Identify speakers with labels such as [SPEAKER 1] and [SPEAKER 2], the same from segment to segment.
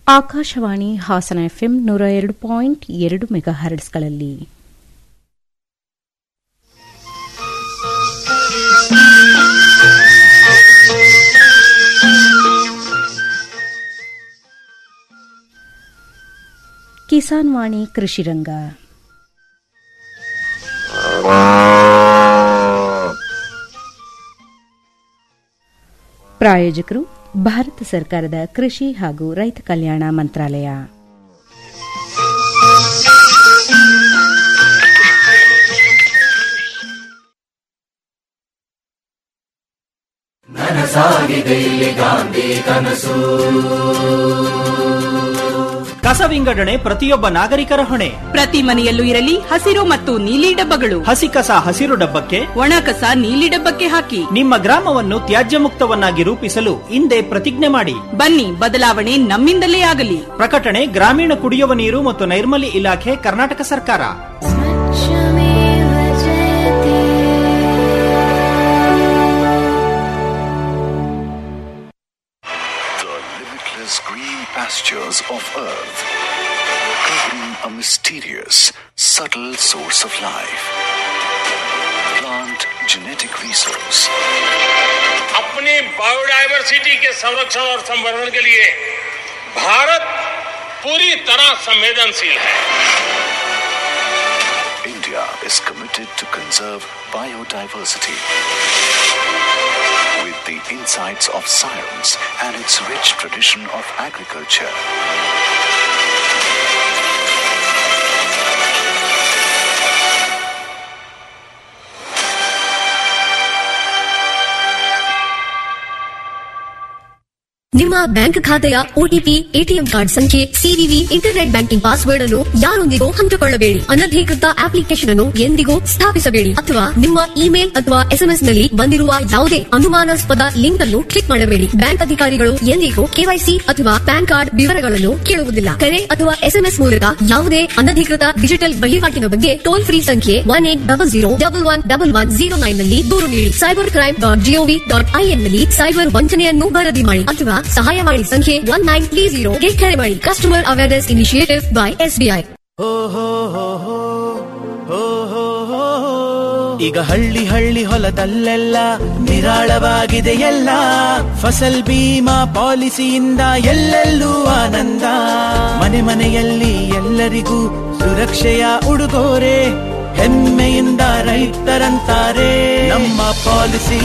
[SPEAKER 1] Akashvani Hassan FM ನೂರ ಎರಡು point ಎರಡು ಮೆಗಾ ಹರ್ಡ್ಸ್ಗಳಲ್ಲಿ ಕಿಸಾನ್ ವಾಣಿ ಕೃಷಿ ರಂಗ ಪ್ರಾಯೋಜಕರು ಭಾರತ ಸರ್ಕಾರದ ಕೃಷಿ ಹಾಗೂ ರೈತ ಕಲ್ಯಾಣ ಮಂತ್ರಾಲಯ
[SPEAKER 2] ನನಸಾಗಿದೆ ಇಲ್ಲಿ ಗಾಂಧಿ ಕನಸು
[SPEAKER 3] ಕಸ ವಿಂಗಡಣೆ ಪ್ರತಿಯೊಬ್ಬ ನಾಗರಿಕರ ಹೊಣೆ
[SPEAKER 4] ಪ್ರತಿ ಮನೆಯಲ್ಲೂ ಇರಲಿ ಹಸಿರು ಮತ್ತು ನೀಲಿ ಡಬ್ಬಗಳು
[SPEAKER 3] ಹಸಿ ಕಸ ಹಸಿರು ಡಬ್ಬಕ್ಕೆ
[SPEAKER 4] ಒಣ ಕಸ ನೀಲಿ ಡಬ್ಬಕ್ಕೆ ಹಾಕಿ
[SPEAKER 3] ನಿಮ್ಮ ಗ್ರಾಮವನ್ನು ತ್ಯಾಜ್ಯ ಮುಕ್ತವನ್ನಾಗಿ ರೂಪಿಸಲು ಹಿಂದೆ ಪ್ರತಿಜ್ಞೆ ಮಾಡಿ
[SPEAKER 4] ಬನ್ನಿ ಬದಲಾವಣೆ ನಮ್ಮಿಂದಲೇ ಆಗಲಿ
[SPEAKER 3] ಪ್ರಕಟಣೆ ಗ್ರಾಮೀಣ ಕುಡಿಯುವ ನೀರು ಮತ್ತು ನೈರ್ಮಲ್ಯ ಇಲಾಖೆ ಕರ್ನಾಟಕ ಸರ್ಕಾರ
[SPEAKER 5] स्वच्छमेव जयते
[SPEAKER 6] The limitless green pastures of Earth, covering a mysterious, subtle source of life. Plant genetic resource.
[SPEAKER 7] अपनी बायोडायवर्सिटी के संरक्षण और संवर्धन के लिए भारत पूरी तरह संवेदनशील है
[SPEAKER 6] India is committed to conserve biodiversity. With the insights of science and its rich tradition of agriculture.
[SPEAKER 8] ನಿಮ್ಮ ಬ್ಯಾಂಕ್ ಖಾತೆಯ ಒಟಿಪಿ ಎಟಿಎಂ ಕಾರ್ಡ್ ಸಂಖ್ಯೆ ಸಿವಿವಿ ಇಂಟರ್ನೆಟ್ ಬ್ಯಾಂಕಿಂಗ್ ಪಾಸ್ವರ್ಡ್ ಅನ್ನು ಯಾರೊಂದಿಗೂ ಹಂಚಿಕೊಳ್ಳಬೇಡಿ ಅನಧಿಕೃತ ಅಪ್ಲಿಕೇಶನ್ ಅನ್ನು ಎಂದಿಗೂ ಸ್ಥಾಪಿಸಬೇಡಿ ಅಥವಾ ನಿಮ್ಮ ಇಮೇಲ್ ಅಥವಾ ಎಸ್ಎಂಎಸ್ ನಲ್ಲಿ ಬಂದಿರುವ ಯಾವುದೇ ಅನುಮಾನಾಸ್ಪದ ಲಿಂಕ್ ಅನ್ನು ಕ್ಲಿಕ್ ಮಾಡಬೇಡಿ ಬ್ಯಾಂಕ್ ಅಧಿಕಾರಿಗಳು ಎಂದಿಗೂ ಕೆವೈಸಿ ಅಥವಾ ಪ್ಯಾನ್ ಕಾರ್ಡ್ ವಿವರಗಳನ್ನು ಕೇಳುವುದಿಲ್ಲ ಕರೆ ಅಥವಾ ಎಸ್ಎಂಎಸ್ ಮೂಲಕ ಯಾವುದೇ ಅನಧಿಕೃತ ಡಿಜಿಟಲ್ ವಹಿವಾಟಿನ ಬಗ್ಗೆ ಟೋಲ್ ಫ್ರೀ ಸಂಖ್ಯೆ one eight double zero double one double one zero nine ನಲ್ಲಿ ದೂರು ನೀಡಿ cyber crime dot G O V dot I N ನಲ್ಲಿ ಸೈಬರ್ ವಂಚನೆಯನ್ನು ವರದಿ ಮಾಡಿ ಅಥವಾ ಸಹಾಯವಾಣಿ ಸಂಖ್ಯೆ ಒನ್ ನೈನ್ ತ್ರೀ ಜೀರೋ ಗೆ ಕರೆ ಮಾಡಿ customer awareness initiative by SBI
[SPEAKER 9] ಈಗ ಹಳ್ಳಿ ಹಳ್ಳಿ ಹೊಲದಲ್ಲೆಲ್ಲ ನಿರಾಳವಾಗಿದೆ ಎಲ್ಲ ಫಸಲ್ ಬೀಮಾ ಪಾಲಿಸಿಯಿಂದ ಎಲ್ಲೆಲ್ಲೂ ಆನಂದ ಮನೆ ಮನೆಯಲ್ಲಿ ಎಲ್ಲರಿಗೂ ಸುರಕ್ಷೆಯ ಉಡುಗೊರೆ ಹೆಮ್ಮೆಯಿಂದ ರೈತರಂತಾರೆ ನಮ್ಮ ಪಾಲಿಸಿ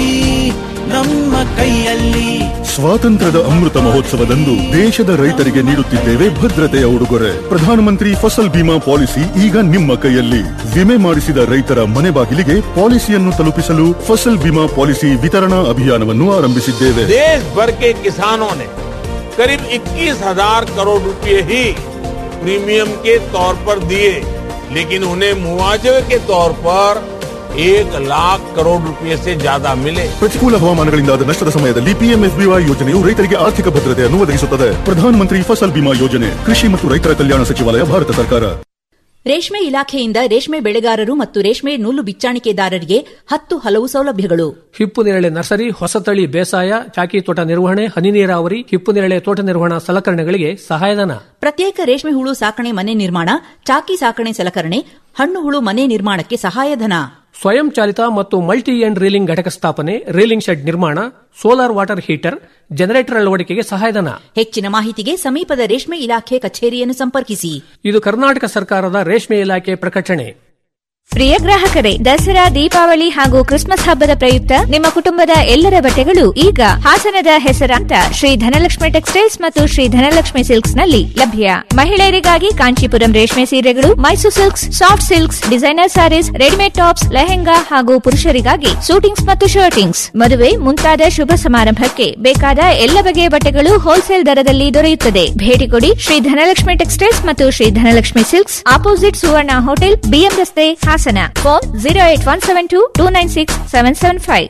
[SPEAKER 9] ನಮ್ಮ ಕೈಯಲ್ಲಿ
[SPEAKER 10] ಸ್ವಾತಂತ್ರ್ಯದ ಅಮೃತ ಮಹೋತ್ಸವದಂದು ದೇಶದ ರೈತರಿಗೆ ನೀಡುತ್ತಿದ್ದೇವೆ ಭದ್ರತೆಯ ಉಡುಗೊರೆ ಪ್ರಧಾನಮಂತ್ರಿ ಫಸಲ್ ಬಿಮಾ ಪಾಲಿಸಿ ಈಗ ನಿಮ್ಮ ಕೈಯಲ್ಲಿ ವಿಮೆ ಮಾಡಿಸಿದ ರೈತರ ಮನೆ ಬಾಗಿಲಿಗೆ ಪಾಲಿಸಿಯನ್ನು ತಲುಪಿಸಲು ಫಸಲ್ ಬಿಮಾ ಪಾಲಿಸಿ ವಿತರಣಾ ಅಭಿಯಾನವನ್ನು ಆರಂಭಿಸಿದ್ದೇವೆ
[SPEAKER 7] देश भर के किसानों ने करीब 21,000 करोड़ रुपए ही प्रीमियम के तौर पर दिए लेकिन उन्हें मुआवजे के तौर पर एक लाख करोड़ रुपए से ज्यादा मिले
[SPEAKER 10] ಪ್ರತಿಕೂಲ ಹವಾಮಾನಗಳಿಂದಾದ ನಷ್ಟದ ಸಮಯದಲ್ಲಿ ಪಿಎಂಎಫ್ಬಿವೈ ಯೋಜನೆಯು ರೈತರಿಗೆ ಆರ್ಥಿಕ ಭದ್ರತೆಯನ್ನು ಒದಗಿಸುತ್ತದೆ ಪ್ರಧಾನಮಂತ್ರಿ ಫಸಲ್ ಬಿಮಾ ಯೋಜನೆ ಕೃಷಿ ಮತ್ತು ರೈತರ ಕಲ್ಯಾಣ ಸಚಿವಾಲಯ ಭಾರತ ಸರ್ಕಾರ
[SPEAKER 11] ರೇಷ್ಮೆ ಇಲಾಖೆಯಿಂದ ರೇಷ್ಮೆ ಬೆಳೆಗಾರರು ಮತ್ತು ರೇಷ್ಮೆ ನೂಲು ಬಿಚ್ಚಾಣಿಕೆದಾರರಿಗೆ ಹತ್ತು ಹಲವು ಸೌಲಭ್ಯಗಳು
[SPEAKER 12] ಹಿಪ್ಪು ನೇರಳೆ ನರ್ಸರಿ ಹೊಸತಳಿ ಬೇಸಾಯ ಚಾಕಿ ತೋಟ ನಿರ್ವಹಣೆ ಹನಿ ನೀರಾವರಿ ಹಿಪ್ಪು ನೇರಳೆ ತೋಟ ನಿರ್ವಹಣಾ ಸಲಕರಣೆಗಳಿಗೆ ಸಹಾಯಧನ
[SPEAKER 11] ಪ್ರತ್ಯೇಕ ರೇಷ್ಮೆ ಹುಳು ಸಾಕಣೆ ಮನೆ ನಿರ್ಮಾಣ ಚಾಕಿ ಸಾಕಣೆ ಸಲಕರಣೆ ಹಣ್ಣು ಹುಳು ಮನೆ ನಿರ್ಮಾಣಕ್ಕೆ ಸಹಾಯಧನ
[SPEAKER 12] ಸ್ವಯಂ ಚಾಲಿತ ಮತ್ತು ಮಲ್ಟಿ ಎಂಡ್ ರೀಲಿಂಗ್ ಘಟಕ ಸ್ಥಾಪನೆ ರೀಲಿಂಗ್ ಶೆಡ್ ನಿರ್ಮಾಣ ಸೋಲಾರ್ ವಾಟರ್ ಹೀಟರ್ ಜನರೇಟರ್ ಅಳವಡಿಕೆಗೆ ಸಹಾಯಧನ
[SPEAKER 11] ಹೆಚ್ಚಿನ ಮಾಹಿತಿಗೆ ಸಮೀಪದ ರೇಷ್ಮೆ ಇಲಾಖೆ ಕಚೇರಿಯನ್ನು ಸಂಪರ್ಕಿಸಿ
[SPEAKER 12] ಇದು ಕರ್ನಾಟಕ ಸರ್ಕಾರದ ರೇಷ್ಮೆ ಇಲಾಖೆ ಪ್ರಕಟಣೆ
[SPEAKER 13] ಪ್ರಿಯ ಗ್ರಾಹಕರೇ ದಸರಾ ದೀಪಾವಳಿ ಹಾಗೂ ಕ್ರಿಸ್ಮಸ್ ಹಬ್ಬದ ಪ್ರಯುಕ್ತ ನಿಮ್ಮ ಕುಟುಂಬದ ಎಲ್ಲರ ಬಟ್ಟೆಗಳು ಈಗ ಹಾಸನದ ಹೆಸರಾಂತ ಶ್ರೀ ಧನಲಕ್ಷ್ಮಿ ಟೆಕ್ಸ್ಟೈಲ್ಸ್ ಮತ್ತು ಶ್ರೀ ಧನಲಕ್ಷ್ಮಿ ಸಿಲ್ಕ್ಸ್ ನಲ್ಲಿ ಲಭ್ಯ ಮಹಿಳೆಯರಿಗಾಗಿ ಕಾಂಚೀಪುರಂ ರೇಷ್ಮೆ ಸೀರೆಗಳು Mysore silks soft silks designer sarees readymade tops lehenga ಹಾಗೂ ಪುರುಷರಿಗಾಗಿ ಸೂಟಿಂಗ್ಸ್ ಮತ್ತು ಶರ್ಟಿಂಗ್ಸ್ ಮದುವೆ ಮುಂತಾದ ಶುಭ ಸಮಾರಂಭಕ್ಕೆ ಬೇಕಾದ ಎಲ್ಲ ಬಗೆಯ ಬಟ್ಟೆಗಳು ಹೋಲ್ಸೇಲ್ ದರದಲ್ಲಿ ದೊರೆಯುತ್ತದೆ ಭೇಟಿ ಕೊಡಿ ಶ್ರೀ ಧನಲಕ್ಷ್ಮಿ ಟೆಕ್ಸ್ಟೈಲ್ಸ್ ಮತ್ತು Shri Dhanalakshmi silks opposite Suvarna hotel BM ರಸ್ತೆ Hassan phone zero eight one seven two two nine six seven seven five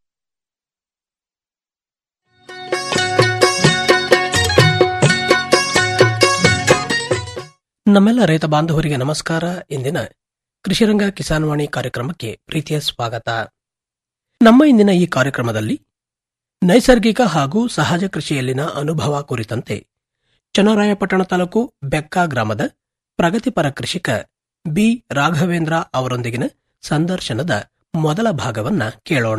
[SPEAKER 14] ನಮ್ಮೆಲ್ಲ ರೈತ ಬಾಂಧವರಿಗೆ ನಮಸ್ಕಾರ ಇಂದಿನ ಕೃಷಿರಂಗ ಕಿಸಾನ್ವಾಣಿ ಕಾರ್ಯಕ್ರಮಕ್ಕೆ ಪ್ರೀತಿಯ ಸ್ವಾಗತ ನಮ್ಮ ಇಂದಿನ ಈ ಕಾರ್ಯಕ್ರಮದಲ್ಲಿ ನೈಸರ್ಗಿಕ ಹಾಗೂ ಸಹಜ ಕೃಷಿಯಲ್ಲಿನ ಅನುಭವ ಕುರಿತಂತೆ ಚನ್ನರಾಯಪಟ್ಟಣ ತಾಲೂಕು ಬೆಕ್ಕ ಗ್ರಾಮದ ಪ್ರಗತಿಪರ ಕೃಷಿಕ ಬಿ ರಾಘವೇಂದ್ರ ಅವರೊಂದಿಗಿನ ಸಂದರ್ಶನದ ಮೊದಲ ಭಾಗವನ್ನ ಕೇಳೋಣ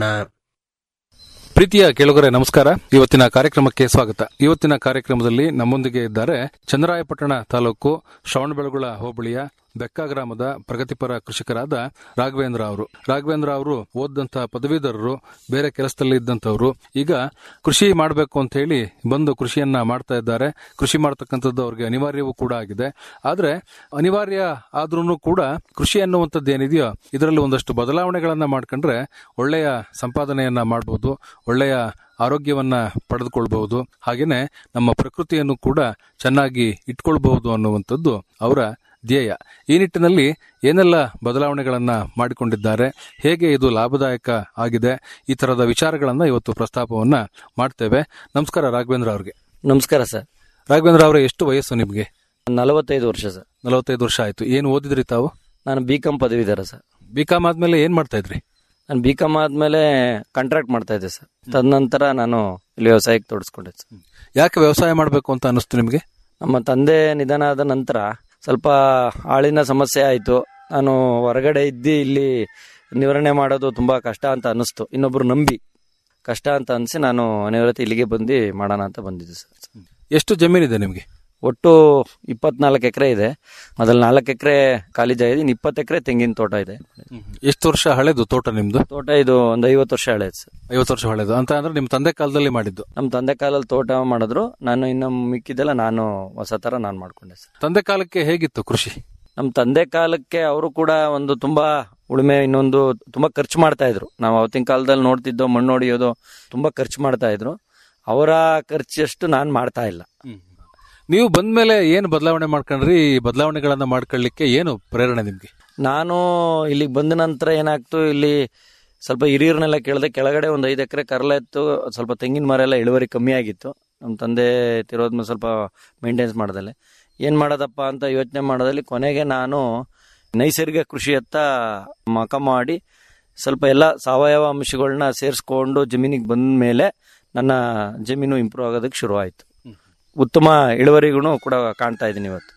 [SPEAKER 15] ಪ್ರೀತಿಯ ಕೇಳುಗರೆ ನಮಸ್ಕಾರ ಇವತ್ತಿನ ಕಾರ್ಯಕ್ರಮಕ್ಕೆ ಸ್ವಾಗತ ಇವತ್ತಿನ ಕಾರ್ಯಕ್ರಮದಲ್ಲಿ ನಮ್ಮೊಂದಿಗೆ ಇದ್ದಾರೆ ಚಂದ್ರಾಯಪಟ್ಟಣ ತಾಲೂಕು ಶ್ರವಣಬೆಳಗುಳ ಹೋಬಳಿಯ ಬೆಕ್ಕ ಗ್ರಾಮದ ಪ್ರಗತಿಪರ ಕೃಷಿಕರಾದ ರಾಘವೇಂದ್ರ ಅವರು ರಾಘವೇಂದ್ರ ಅವರು ಓದಂತಹ ಪದವೀಧರರು ಬೇರೆ ಕೆಲಸದಲ್ಲಿ ಇದ್ದಂತವರು ಈಗ ಕೃಷಿ ಮಾಡಬೇಕು ಅಂತ ಹೇಳಿ ಬಂದು ಕೃಷಿಯನ್ನ ಮಾಡ್ತಾ ಇದ್ದಾರೆ ಕೃಷಿ ಮಾಡತಕ್ಕಂಥದ್ದು ಅವ್ರಿಗೆ ಅನಿವಾರ್ಯವೂ ಕೂಡ ಆಗಿದೆ ಆದ್ರೆ ಅನಿವಾರ್ಯ ಆದ್ರೂ ಕೂಡ ಕೃಷಿ ಅನ್ನುವಂಥದ್ದು ಏನಿದೆಯೋ ಇದರಲ್ಲಿ ಒಂದಷ್ಟು ಬದಲಾವಣೆಗಳನ್ನ ಮಾಡ್ಕೊಂಡ್ರೆ ಒಳ್ಳೆಯ ಸಂಪಾದನೆಯನ್ನ ಮಾಡಬಹುದು ಒಳ್ಳೆಯ ಆರೋಗ್ಯವನ್ನ ಪಡೆದುಕೊಳ್ಬಹುದು ಹಾಗೇನೆ ನಮ್ಮ ಪ್ರಕೃತಿಯನ್ನು ಕೂಡ ಚೆನ್ನಾಗಿ ಇಟ್ಕೊಳ್ಬಹುದು ಅನ್ನುವಂಥದ್ದು ಅವರ ಧ್ಯೇಯ ಈ ನಿಟ್ಟಿನಲ್ಲಿ ಏನೆಲ್ಲ ಬದಲಾವಣೆಗಳನ್ನ ಮಾಡಿಕೊಂಡಿದ್ದಾರೆ ಹೇಗೆ ಇದು ಲಾಭದಾಯಕ ಆಗಿದೆ ಈ ತರದ ವಿಚಾರಗಳನ್ನ ಇವತ್ತು ಪ್ರಸ್ತಾಪವನ್ನ ಮಾಡ್ತೇವೆ ನಮಸ್ಕಾರ ರಾಘವೇಂದ್ರ ಅವ್ರಿಗೆ
[SPEAKER 16] ನಮಸ್ಕಾರ ಸರ್
[SPEAKER 15] ರಾಘವೇಂದ್ರ ಅವರೇ ಎಷ್ಟು ವಯಸ್ಸು ನಿಮಗೆ
[SPEAKER 16] ನಲವತ್ತೈದು ವರ್ಷ ಸರ್
[SPEAKER 15] ನಲವತ್ತೈದು ವರ್ಷ ಆಯ್ತು ಏನು ಓದಿದ್ರಿ ತಾವು
[SPEAKER 16] ನಾನು ಬಿ ಕಾಮ್ ಪದವೀಧರ ಸರ್
[SPEAKER 15] ಬಿ ಕಾಮ್ ಆದ್ಮೇಲೆ ಏನ್ ಮಾಡ್ತಾ ಇದ್ರಿ
[SPEAKER 16] ನಾನು ಬಿ ಕಾಮ್ ಆದ್ಮೇಲೆ ಕಾಂಟ್ರಾಕ್ಟ್ ಮಾಡ್ತಾ ಇದ್ದೆ ಸರ್ ತದನಂತರ ನಾನು ಇಲ್ಲಿ ವ್ಯವಸಾಯಕ್ಕೆ ತೊಡಸ್ಕೊಂಡೆ ಸರ್
[SPEAKER 15] ಯಾಕೆ ವ್ಯವಸಾಯ ಮಾಡಬೇಕು ಅಂತ ಅನಿಸ್ತು ನಿಮಗೆ
[SPEAKER 16] ನಮ್ಮ ತಂದೆ ನಿಧನ ಆದ ನಂತರ ಸ್ವಲ್ಪ ಆಳಿನ ಸಮಸ್ಯೆ ಆಯಿತು ನಾನು ಹೊರಗಡೆ ಇದ್ದು ಇಲ್ಲಿ ನಿವಾರಣೆ ಮಾಡೋದು ತುಂಬಾ ಕಷ್ಟ ಅಂತ ಅನ್ನಿಸ್ತು ಇನ್ನೊಬ್ರು ನಂಬಿ ಕಷ್ಟ ಅಂತ ಅನಿಸಿ ನಾನು ಅನಿವಾರ್ಯತೆ ಇಲ್ಲಿಗೆ ಬಂದು ಮಾಡೋಣ ಅಂತ ಬಂದಿದ್ದೆ ಸರ್
[SPEAKER 15] ಎಷ್ಟು ಜಮೀನಿದೆ ನಿಮಗೆ
[SPEAKER 16] ಒಟ್ಟು ಇಪ್ಪತ್ನಾಲ್ಕು ಎಕರೆ ಇದೆ ಮೊದಲು ನಾಲ್ಕು ಎಕರೆ ಖಾಲಿ ಜಾಗ ಇದೆ ಇನ್ನು ಇಪ್ಪತ್ತು ಎಕರೆ ತೆಂಗಿನ ತೋಟ ಇದೆ
[SPEAKER 15] ಎಷ್ಟು ವರ್ಷ ಹಳೆದು ತೋಟ ನಿಮ್ದು
[SPEAKER 16] ತೋಟ ಇದು ಒಂದು ಐವತ್ತು ವರ್ಷ ಹಳೇದು ಸರ್
[SPEAKER 15] ಐವತ್ತು ವರ್ಷ ಹಳೆದು ಅಂತ ಅಂದ್ರೆ ನಿಮ್ ತಂದೆ ಕಾಲದಲ್ಲಿ ಮಾಡಿದ್ದು
[SPEAKER 16] ನಮ್ಮ ತಂದೆ ಕಾಲಲ್ಲಿ ತೋಟ ಮಾಡಿದ್ರು ನಾನು ಇನ್ನು ಮಿಕ್ಕಿದ್ದೆಲ್ಲ ನಾನು ಹೊಸ ತರ ನಾನು ಮಾಡ್ಕೊಂಡೆ ಸರ್
[SPEAKER 15] ತಂದೆ ಕಾಲಕ್ಕೆ ಹೇಗಿತ್ತು ಕೃಷಿ
[SPEAKER 16] ನಮ್ಮ ತಂದೆ ಕಾಲಕ್ಕೆ ಅವರು ಕೂಡ ಒಂದು ತುಂಬಾ ಉಳುಮೆ ಇನ್ನೊಂದು ತುಂಬಾ ಖರ್ಚು ಮಾಡ್ತಾ ಇದ್ರು ನಾವು ಅವತ್ತಿನ ಕಾಲದಲ್ಲಿ ನೋಡ್ತಿದ್ದೋ ಮಣ್ಣು ಹೊಡಿಯೋದು ತುಂಬಾ ಖರ್ಚು ಮಾಡ್ತಾ ಇದ್ರು ಅವರ ಖರ್ಚಷ್ಟು ನಾನು ಮಾಡ್ತಾ ಇಲ್ಲ
[SPEAKER 15] ನೀವು ಬಂದ್ಮೇಲೆ ಏನು ಬದಲಾವಣೆ ಮಾಡ್ಕೊಂಡ್ರಿ ಈ ಬದಲಾವಣೆಗಳನ್ನ ಮಾಡ್ಕೊಳ್ಳಿಕ್ಕೆ ಏನು ಪ್ರೇರಣೆ ನಿಮ್ಗೆ
[SPEAKER 16] ನಾನು ಇಲ್ಲಿಗೆ ಬಂದ ನಂತರ ಏನಾಗ್ತು ಇಲ್ಲಿ ಸ್ವಲ್ಪ ಹಿರಿಯರನ್ನೆಲ್ಲ ಕೇಳಿದೆ ಕೆಳಗಡೆ ಒಂದು ಐದು ಎಕರೆ ಕರಲ ಇತ್ತು ಸ್ವಲ್ಪ ತೆಂಗಿನ ಮರ ಎಲ್ಲ ಇಳುವರಿ ಕಮ್ಮಿ ಆಗಿತ್ತು ನಮ್ಮ ತಂದೆ ತಿರೋದ್ಮೇಲೆ ಸ್ವಲ್ಪ ಮೇಂಟೆನ್ಸ್ ಮಾಡ್ದಲೆ ಏನು ಮಾಡೋದಪ್ಪ ಅಂತ ಯೋಚನೆ ಮಾಡೋದಲ್ಲಿ ಕೊನೆಗೆ ನಾನು ನೈಸರ್ಗಿಕ ಕೃಷಿಯತ್ತ ಮಕ ಮಾಡಿ ಸ್ವಲ್ಪ ಎಲ್ಲ ಸಾವಯವ ಅಂಶಗಳನ್ನ ಸೇರಿಸ್ಕೊಂಡು ಜಮೀನಿಗೆ ಬಂದ ಮೇಲೆ ನನ್ನ ಜಮೀನು ಇಂಪ್ರೂವ್ ಆಗೋದಕ್ಕೆ ಶುರುವಾಯಿತು ಉತ್ತಮ ಇಳುವರಿಗೂ ಕೂಡ ಕಾಣ್ತಾ ಇದ್ದೀನಿ ಇವತ್ತು